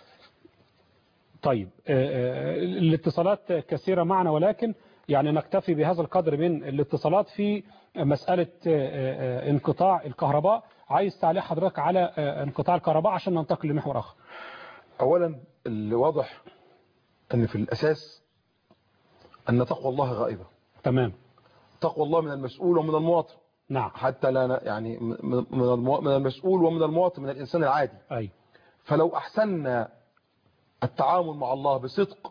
Speaker 1: طيب آه، آه، الاتصالات كثيرة معنا ولكن يعني نكتفي بهذا القدر من الاتصالات في مسألة آه، آه، انقطاع الكهرباء عايز تعليق حضرتك على آه، انقطاع الكهرباء عشان ننتقل لمحور آخر
Speaker 2: اولا اللي واضح ان في الاساس ان تقوى الله غائبة
Speaker 1: تمام
Speaker 2: تقوى الله من المسؤول ومن المواطن
Speaker 1: نعم
Speaker 2: حتى لا ن- يعني من من المو- من المسؤول ومن المواطن من الانسان العادي
Speaker 1: أي
Speaker 2: فلو احسننا التعامل مع الله بصدق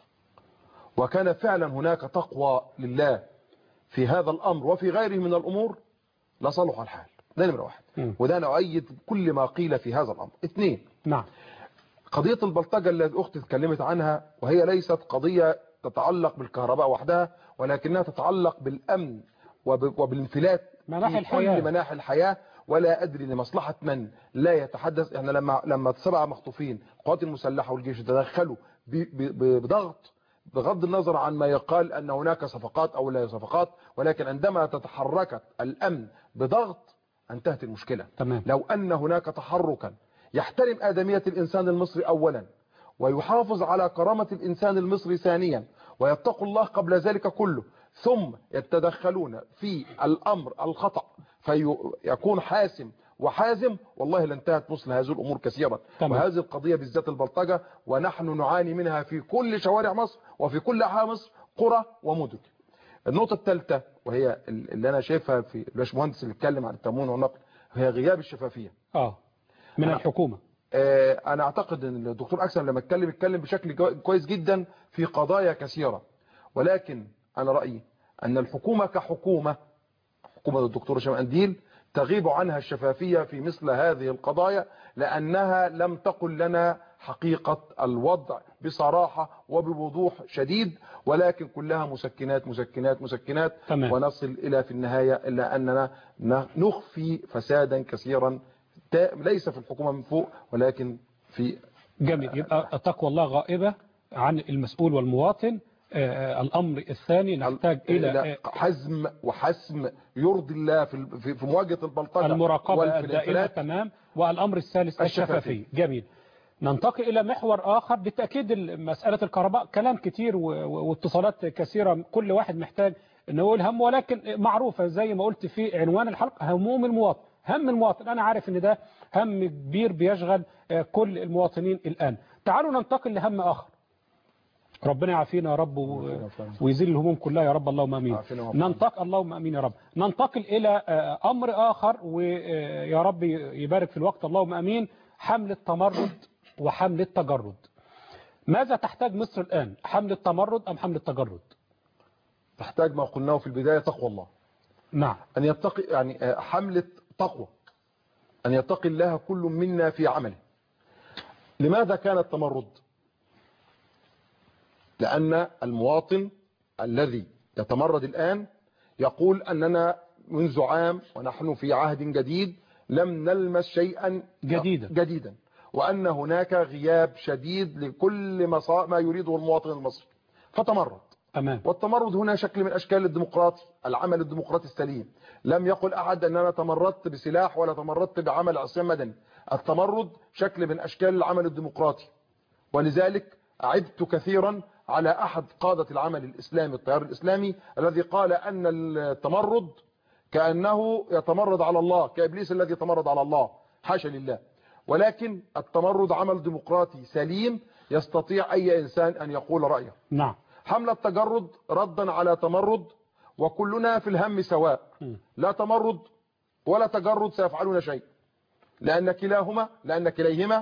Speaker 2: وكان فعلا هناك تقوى لله في هذا الامر وفي غيره من الامور لصلح الحال ده نمره واحد
Speaker 1: مم.
Speaker 2: وده نؤيد كل ما قيل في هذا الامر اثنين
Speaker 1: نعم
Speaker 2: قضية البلطجة اللي الأخت اتكلمت عنها وهي ليست قضية تتعلق بالكهرباء وحدها ولكنها تتعلق بالأمن وب- وبالانفلات
Speaker 1: مناحي
Speaker 2: في
Speaker 1: الحياة.
Speaker 2: كل مناحي الحياة ولا أدري لمصلحة من لا يتحدث احنا لما لما سبعة مخطوفين القوات المسلحة والجيش تدخلوا ب- ب- بضغط بغض النظر عن ما يقال أن هناك صفقات أو لا صفقات ولكن عندما تتحركت الأمن بضغط انتهت المشكلة
Speaker 1: تمام
Speaker 2: لو أن هناك تحركا يحترم آدمية الإنسان المصري أولا ويحافظ على كرامة الإنسان المصري ثانيا ويتقوا الله قبل ذلك كله ثم يتدخلون في الأمر الخطأ فيكون حاسم وحازم والله لانتهت مصر هذه الأمور كثيرا
Speaker 1: تمام.
Speaker 2: وهذه القضية بالذات البلطجة ونحن نعاني منها في كل شوارع مصر وفي كل أحياء مصر قرى ومدن النقطة الثالثة وهي اللي أنا شايفها في الباشمهندس اللي اتكلم عن التموين والنقل هي غياب الشفافية
Speaker 1: اه من الحكومة
Speaker 2: آه، انا اعتقد ان الدكتور اكسم لما اتكلم اتكلم بشكل جو- كويس جدا في قضايا كثيرة ولكن انا رأيي ان الحكومة كحكومة حكومة الدكتور هشام انديل تغيب عنها الشفافية في مثل هذه القضايا لانها لم تقل لنا حقيقة الوضع بصراحة وبوضوح شديد ولكن كلها مسكنات مسكنات مسكنات
Speaker 1: تمام.
Speaker 2: ونصل الى في النهاية الا اننا ن- نخفي فسادا كثيرا تا- ليس في الحكومة من فوق ولكن في
Speaker 1: جميل يبقى تقوى الله غائبة عن المسؤول والمواطن آه، الأمر الثاني نحتاج إلى
Speaker 2: إلى
Speaker 1: آه،
Speaker 2: حزم وحسم يرضي الله في ال- في في مواجهة البلطجة
Speaker 1: المراقبة
Speaker 2: والفي
Speaker 1: الدائمة
Speaker 2: الانفلات.
Speaker 1: تمام والأمر الثالث
Speaker 2: الشفافية.
Speaker 1: الشفافية جميل ننتقل إلى محور آخر بالتأكيد ال- مسألة الكهرباء كلام كتير و- و- واتصالات كثيرة كل واحد محتاج أنه يقول هم ولكن معروفة زي ما قلت في عنوان الحلقة هموم المواطن هم المواطن أنا عارف أن ده هم كبير بيشغل آه، كل المواطنين الآن تعالوا ننتقل لهم آخر ربنا يعافينا يا رب و- ويزيل الهموم كلها يا رب اللهم امين
Speaker 2: عافينا وعافينا.
Speaker 1: ننتقل اللهم امين يا رب ننتقل الى آه، امر اخر ويا رب يبارك في الوقت اللهم امين حمل التمرد وحمل التجرد ماذا تحتاج مصر الان حمل التمرد ام حمل التجرد
Speaker 2: تحتاج ما قلناه في البداية تقوى الله
Speaker 1: نعم
Speaker 2: أن يتقي يعني آه، حملة تقوى أن يتقي الله كل منا في عمله لماذا كان التمرد لأن المواطن الذي يتمرد الآن يقول أننا منذ عام ونحن في عهد جديد لم نلمس شيئا
Speaker 1: جديدا.
Speaker 2: جديدا وأن هناك غياب شديد لكل مصا- ما يريده المواطن المصري فتمرد
Speaker 1: تمام
Speaker 2: والتمرد هنا شكل من أشكال الديمقراطي العمل الديمقراطي السليم لم يقل أحد أن أنا تمردت بسلاح ولا تمردت بعمل عصيان مدني التمرد شكل من أشكال العمل الديمقراطي ولذلك عبت كثيرا على أحد قادة العمل الإسلامي التيار الإسلامي الذي قال أن التمرد كأنه يتمرد على الله كإبليس الذي يتمرد على الله حاشا لله ولكن التمرد عمل ديمقراطي سليم يستطيع أي إنسان أن يقول رأيه
Speaker 1: نعم
Speaker 2: حملة تجرد ردا على تمرد وكلنا في الهم سواء لا تمرد ولا تجرد سيفعلون شيء لأن كلاهما لأن كليهما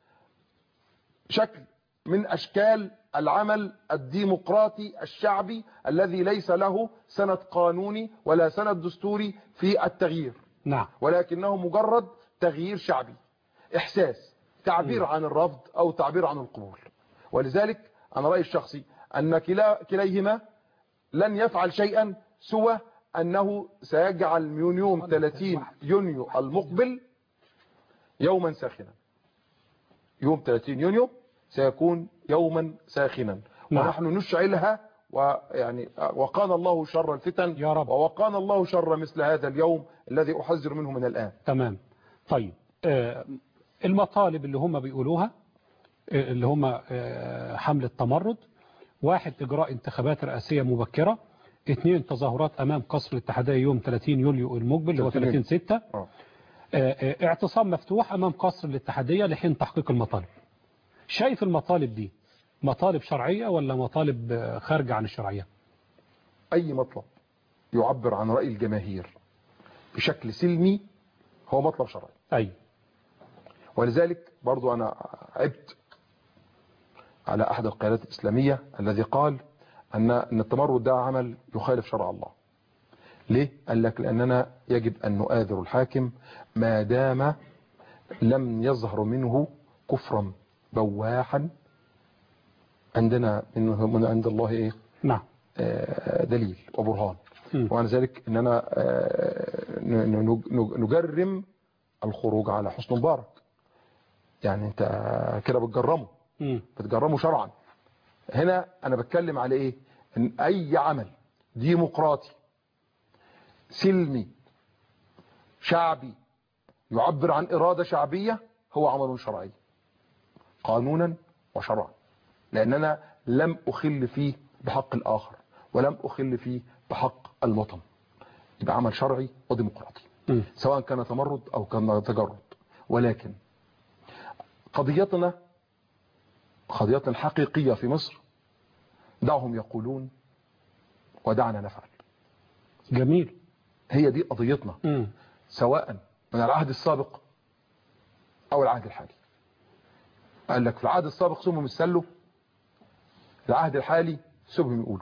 Speaker 2: شكل من أشكال العمل الديمقراطي الشعبي الذي ليس له سند قانوني ولا سند دستوري في التغيير
Speaker 1: نعم
Speaker 2: ولكنه مجرد تغيير شعبي إحساس تعبير عن الرفض أو تعبير عن القبول ولذلك أنا رأيي الشخصي أن كلا كليهما لن يفعل شيئا سوى أنه سيجعل من يوم 30 يونيو المقبل يوما ساخنا يوم 30 يونيو سيكون يوما ساخنا
Speaker 1: نعم.
Speaker 2: ونحن نشعلها ويعني وقانا الله شر الفتن
Speaker 1: يا رب.
Speaker 2: ووقانا الله شر مثل هذا اليوم الذي أحذر منه من الآن
Speaker 1: تمام طيب آه، المطالب اللي هم بيقولوها آه، اللي هم آه، حملة تمرد واحد إجراء انتخابات رئاسية مبكرة اثنين تظاهرات أمام قصر الاتحادية يوم 30 يوليو المقبل اللي هو 30 6
Speaker 2: آه.
Speaker 1: اعتصام مفتوح أمام قصر الاتحادية لحين تحقيق المطالب شايف المطالب دي مطالب شرعية ولا مطالب آه، خارجة عن الشرعية
Speaker 2: أي مطلب يعبر عن رأي الجماهير بشكل سلمي هو مطلب شرعي
Speaker 1: أي
Speaker 2: ولذلك برضو أنا عبت على أحد القيادات الإسلامية الذي قال أن أن التمرد ده عمل يخالف شرع الله ليه؟ قال لك لأننا يجب أن نؤاذر الحاكم ما دام لم يظهر منه كفرا بواحا عندنا من من عند الله إيه؟
Speaker 1: نعم
Speaker 2: آه، دليل وبرهان
Speaker 1: م.
Speaker 2: وعن ذلك أننا آه، ن- ن- ن- نجرم الخروج على حسن مبارك يعني انت كده بتجرمه
Speaker 1: مم.
Speaker 2: بتجرمه شرعا هنا انا بتكلم على ايه ان اي عمل ديمقراطي سلمي شعبي يعبر عن إرادة شعبية هو عمل شرعي قانونا وشرعا لأننا لم أخل فيه بحق الآخر ولم أخل فيه بحق الوطن يبقى عمل شرعي وديمقراطي
Speaker 1: مم.
Speaker 2: سواء كان تمرد أو كان تجرد ولكن قضيتنا قضيتنا الحقيقية في مصر دعهم يقولون ودعنا نفعل
Speaker 1: جميل
Speaker 2: هي دي قضيتنا
Speaker 1: مم.
Speaker 2: سواء من العهد السابق أو العهد الحالي قال لك في العهد السابق سمهم السلوا العهد الحالي سبهم يقولوا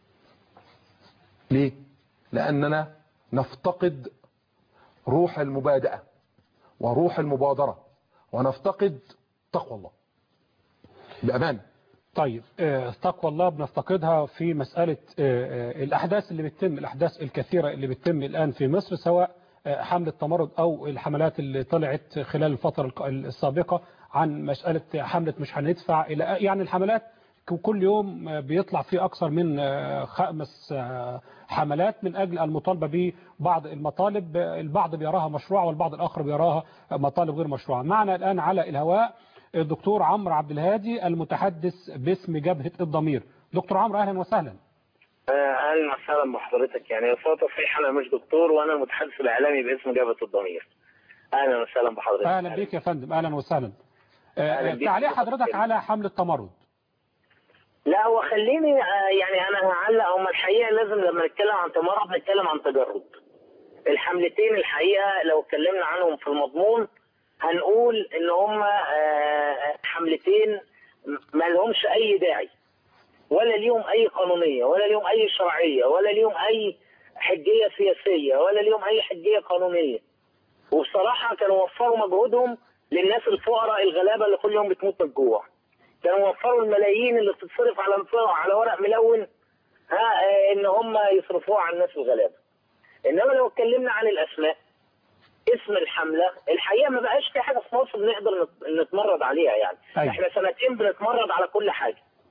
Speaker 2: ليه لأننا نفتقد روح المبادئة وروح المبادرة ونفتقد تقوى الله بأمان
Speaker 1: طيب آه، تقوى الله بنفتقدها في مسألة آه، آه، الأحداث اللي بتتم الأحداث الكثيرة اللي بتتم الآن في مصر سواء آه، حملة تمرد أو الحملات اللي طلعت خلال الفترة الق- السابقة عن مسألة حملة مش هندفع إلى يعني الحملات ك- كل يوم آه، بيطلع فيه أكثر من آه، خمس آه، حملات من أجل المطالبة ببعض المطالب آه، البعض بيراها مشروعة والبعض الآخر بيراها مطالب غير مشروعة معنا الآن على الهواء الدكتور عمرو عبد الهادي المتحدث باسم جبهة الضمير دكتور عمرو أهلا وسهلا
Speaker 3: آه، اهلا وسهلا بحضرتك يعني صوت تصحيح انا مش دكتور وانا المتحدث الاعلامي باسم جبهه الضمير اهلا وسهلا بحضرتك
Speaker 1: أهلا بك يا فندم أهلا وسهلا
Speaker 3: أهلا
Speaker 1: آه،
Speaker 3: بيك.
Speaker 1: تعليق حضرتك على حملة تمرد
Speaker 3: لا هو خليني آه، يعني انا هعلق هم الحقيقه لازم لما نتكلم عن تمرد نتكلم عن تجرد الحملتين الحقيقه لو اتكلمنا عنهم في المضمون هنقول ان هم آه، حملتين ما لهمش اي داعي ولا ليهم اي قانونيه ولا ليهم اي شرعيه ولا ليهم اي حجيه سياسيه ولا ليهم اي حجيه قانونيه وبصراحه كانوا وفروا مجهودهم للناس الفقراء الغلابه اللي كل يوم بتموت من الجوع كانوا وفروا الملايين اللي بتتصرف على على ورق ملون ها آه، ان هم يصرفوها على الناس الغلابه انما لو اتكلمنا عن الاسماء اسم الحمله الحقيقه ما بقاش في حاجه في مصر نقدر نت- نتمرد عليها يعني
Speaker 1: أيوة.
Speaker 3: احنا سنتين بنتمرد على كل حاجه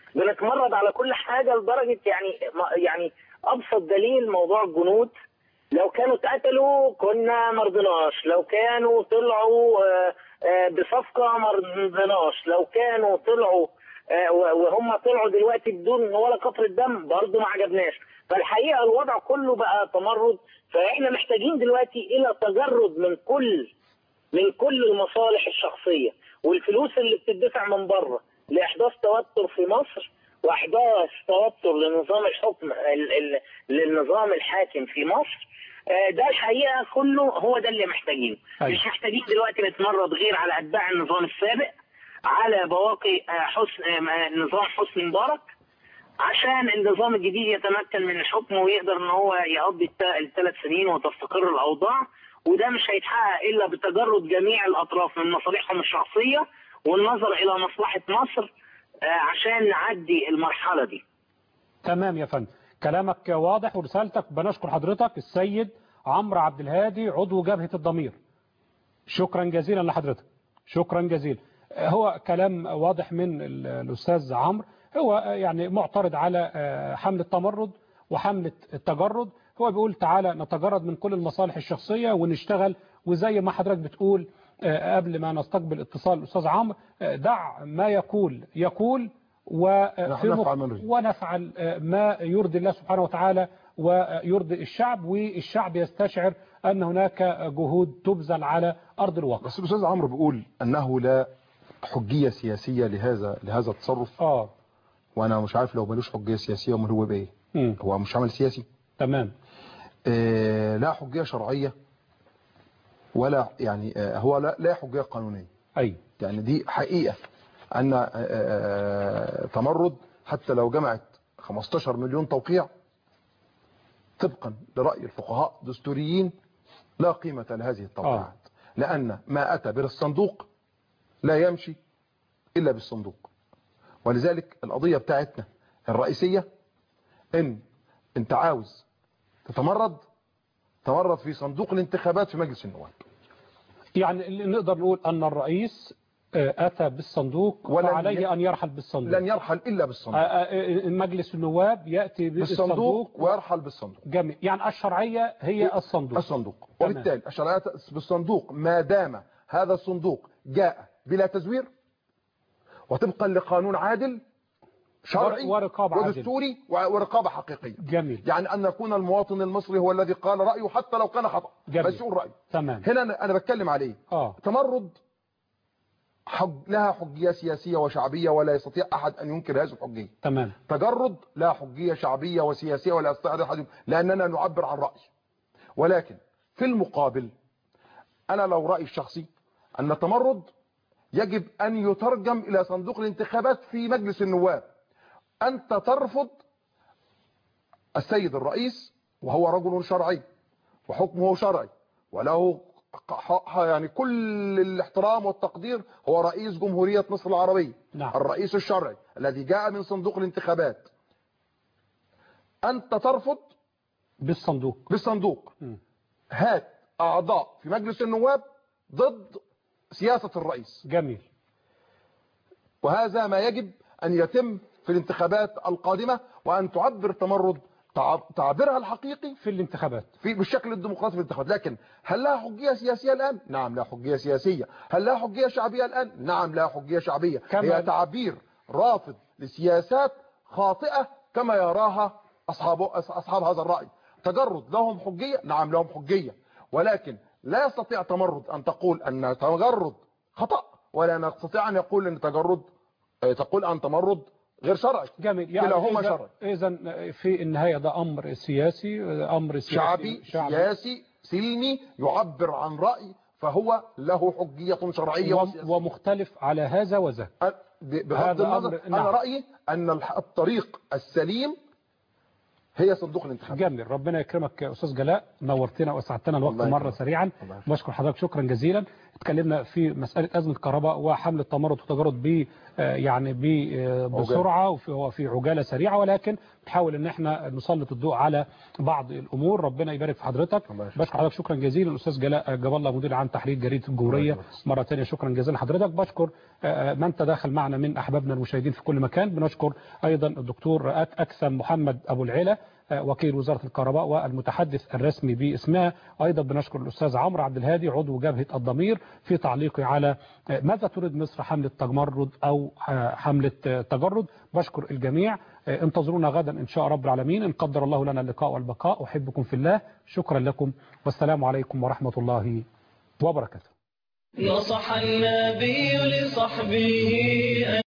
Speaker 14: بنتمرد على كل حاجه لدرجه يعني ما- يعني ابسط دليل موضوع الجنود لو كانوا اتقتلوا كنا مرضناش لو كانوا طلعوا آه، آه، بصفقه مرضناش لو كانوا طلعوا آه، و- وهم طلعوا دلوقتي بدون ولا قطره دم برضه ما عجبناش فالحقيقه الوضع كله بقى تمرد فاحنا محتاجين دلوقتي الى تجرد من كل من كل المصالح الشخصيه والفلوس اللي بتدفع من بره لاحداث توتر في مصر واحداث توتر لنظام الحكم ال- ال- للنظام الحاكم في مصر آه، ده الحقيقه كله هو ده اللي محتاجينه
Speaker 1: أيوة.
Speaker 14: مش محتاجين دلوقتي نتمرد غير على اتباع النظام السابق على بواقي آه، حسن آه، نظام حسني مبارك عشان النظام الجديد يتمكن من الحكم ويقدر ان هو يقضي الت- الثلاث سنين وتستقر الاوضاع وده مش هيتحقق الا بتجرد جميع الاطراف من مصالحهم الشخصيه والنظر الى مصلحه مصر آه، عشان نعدي المرحله دي.
Speaker 1: تمام يا فندم كلامك واضح ورسالتك بنشكر حضرتك السيد عمرو عبد الهادي عضو جبهة الضمير شكرا جزيلا لحضرتك شكرا جزيلا هو كلام واضح من ال- الأستاذ عمرو هو يعني معترض على آه، حملة التمرد وحملة التجرد هو بيقول تعالى نتجرد من كل المصالح الشخصية ونشتغل وزي ما حضرتك بتقول آه، قبل ما نستقبل اتصال الأستاذ عمرو آه، دع ما يقول يقول وفي
Speaker 2: نحن
Speaker 1: مق-
Speaker 2: نفعل ما نريد.
Speaker 1: ونفعل آه، ما يرضي الله سبحانه وتعالى ويرضي الشعب والشعب يستشعر أن هناك جهود تبذل على أرض الواقع
Speaker 2: بس الاستاذ عمرو بيقول انه لا حجيه سياسيه لهذا لهذا التصرف
Speaker 1: اه
Speaker 2: وانا مش عارف لو ملوش حجيه سياسيه امال هو بايه
Speaker 1: مم.
Speaker 2: هو مش عمل سياسي
Speaker 1: تمام
Speaker 2: آه لا حجيه شرعيه ولا يعني آه هو لا, لا حجيه قانونيه
Speaker 1: أي
Speaker 2: يعني دي حقيقه ان آه آه تمرد حتى لو جمعت 15 مليون توقيع طبقا لراي الفقهاء الدستوريين لا قيمه لهذه التوقيعات لان ما اتى بالصندوق لا يمشي الا بالصندوق ولذلك القضيه بتاعتنا الرئيسيه ان انت عاوز تتمرد تمرد في صندوق الانتخابات في مجلس النواب
Speaker 1: يعني اللي نقدر نقول أن الرئيس آه، أتى بالصندوق
Speaker 2: ولن
Speaker 1: وعليه
Speaker 2: ي-
Speaker 1: أن يرحل بالصندوق
Speaker 2: لن يرحل الا
Speaker 1: آه،
Speaker 2: بالصندوق
Speaker 1: آه، آه، مجلس النواب يأتي
Speaker 2: بالصندوق
Speaker 1: بالصندوق
Speaker 2: ويرحل بالصندوق
Speaker 1: جميل يعني الشرعية هي الصندوق
Speaker 2: الصندوق
Speaker 1: تمام.
Speaker 2: وبالتالي الشرعية بالصندوق ما دام هذا الصندوق جاء بلا تزوير وطبقا لقانون عادل شرعي
Speaker 1: ور- ورقابة عادلة.
Speaker 2: ودستوري و- ورقابة حقيقية
Speaker 1: جميل
Speaker 2: يعني أن يكون المواطن المصري هو الذي قال رأيه حتى لو كان خطأ
Speaker 1: جميل.
Speaker 2: بس يقول رأيه
Speaker 1: تمام
Speaker 2: هنا أنا- أنا بتكلم عليه
Speaker 1: اه
Speaker 2: تمرد حج لها حجية سياسية وشعبية ولا يستطيع أحد أن ينكر هذه الحجية
Speaker 1: تمام
Speaker 2: تجرد لا حجية شعبية وسياسية ولا يستطيع أحد لأننا نعبر عن رأي ولكن في المقابل أنا لو رأيي الشخصي أن التمرد يجب أن يترجم إلى صندوق الانتخابات في مجلس النواب أنت ترفض السيد الرئيس وهو رجل شرعي وحكمه شرعي وله ح- يعني كل الاحترام والتقدير هو رئيس جمهورية مصر العربية
Speaker 1: نعم.
Speaker 2: الرئيس الشرعي الذي جاء من صندوق الانتخابات أنت ترفض
Speaker 1: بالصندوق
Speaker 2: بالصندوق
Speaker 1: مم.
Speaker 2: هات أعضاء في مجلس النواب ضد سياسة الرئيس
Speaker 1: جميل
Speaker 2: وهذا ما يجب أن يتم في الانتخابات القادمة وأن تعبر تمرد تع- تعبيرها الحقيقي
Speaker 1: في الانتخابات
Speaker 2: في بالشكل الديمقراطي في الانتخابات لكن هل لها حجية سياسية الآن؟ نعم لها حجية سياسية هل لها حجية شعبية الآن؟ نعم لها حجية شعبية
Speaker 1: كمان.
Speaker 2: هي تعبير رافض لسياسات خاطئة كما يراها أصحاب, أصحاب هذا الرأي تجرد لهم حجية؟ نعم لهم حجية ولكن لا يستطيع تمرد أن تقول أن تجرد خطأ ولا نستطيع أن يقول أن تجرد آه، تقول أن تمرد غير شرعي
Speaker 1: جميل يعني
Speaker 2: كلاهما
Speaker 1: إذا-
Speaker 2: شرعي
Speaker 1: إذا في النهاية ده أمر سياسي أمر سياسي
Speaker 2: شعبي سياسي سلمي يعبر عن رأي فهو له حجية شرعية
Speaker 1: وم-
Speaker 2: وسياسية.
Speaker 1: ومختلف على هذا وذاك
Speaker 2: أ- ب- بغض
Speaker 1: هذا
Speaker 2: النظر
Speaker 1: أمر-
Speaker 2: أنا
Speaker 1: نعم.
Speaker 2: رأيي أن الح- الطريق السليم هي صندوق الانتخابات
Speaker 1: جميل ربنا يكرمك يا أستاذ جلاء نورتنا وأسعدتنا الوقت
Speaker 2: الله
Speaker 1: مرة
Speaker 2: يكرمك.
Speaker 1: سريعا
Speaker 2: الله يكرمك.
Speaker 1: بشكر حضرتك شكرا جزيلا اتكلمنا في مسألة أزمة الكهرباء وحمل التمرد وتجرد ب آه، يعني ب آه، بسرعة وفي هو في عجالة سريعة ولكن نحاول ان احنا نسلط الضوء على بعض الامور ربنا يبارك في حضرتك بشكر حضرتك شكرا جزيلا الاستاذ جلاء جاب الله مدير عام تحرير جريده الجمهوريه مره ثانيه شكرا جزيلا لحضرتك بشكر آه، من تداخل معنا من احبابنا المشاهدين في كل مكان بنشكر ايضا الدكتور أك- اكثم محمد ابو العلا آه، وكيل وزاره الكهرباء والمتحدث الرسمي باسمها ايضا بنشكر الاستاذ عمرو عبد الهادي عضو جبهه الضمير في تعليقه على آه، ماذا تريد مصر حمله تجمرد او آه، حمله آه، تجرد بشكر الجميع آه، انتظرونا غدا ان شاء رب العالمين ان قدر الله لنا اللقاء والبقاء احبكم في الله شكرا لكم والسلام عليكم ورحمه الله وبركاته
Speaker 15: نصح النبي لصحبه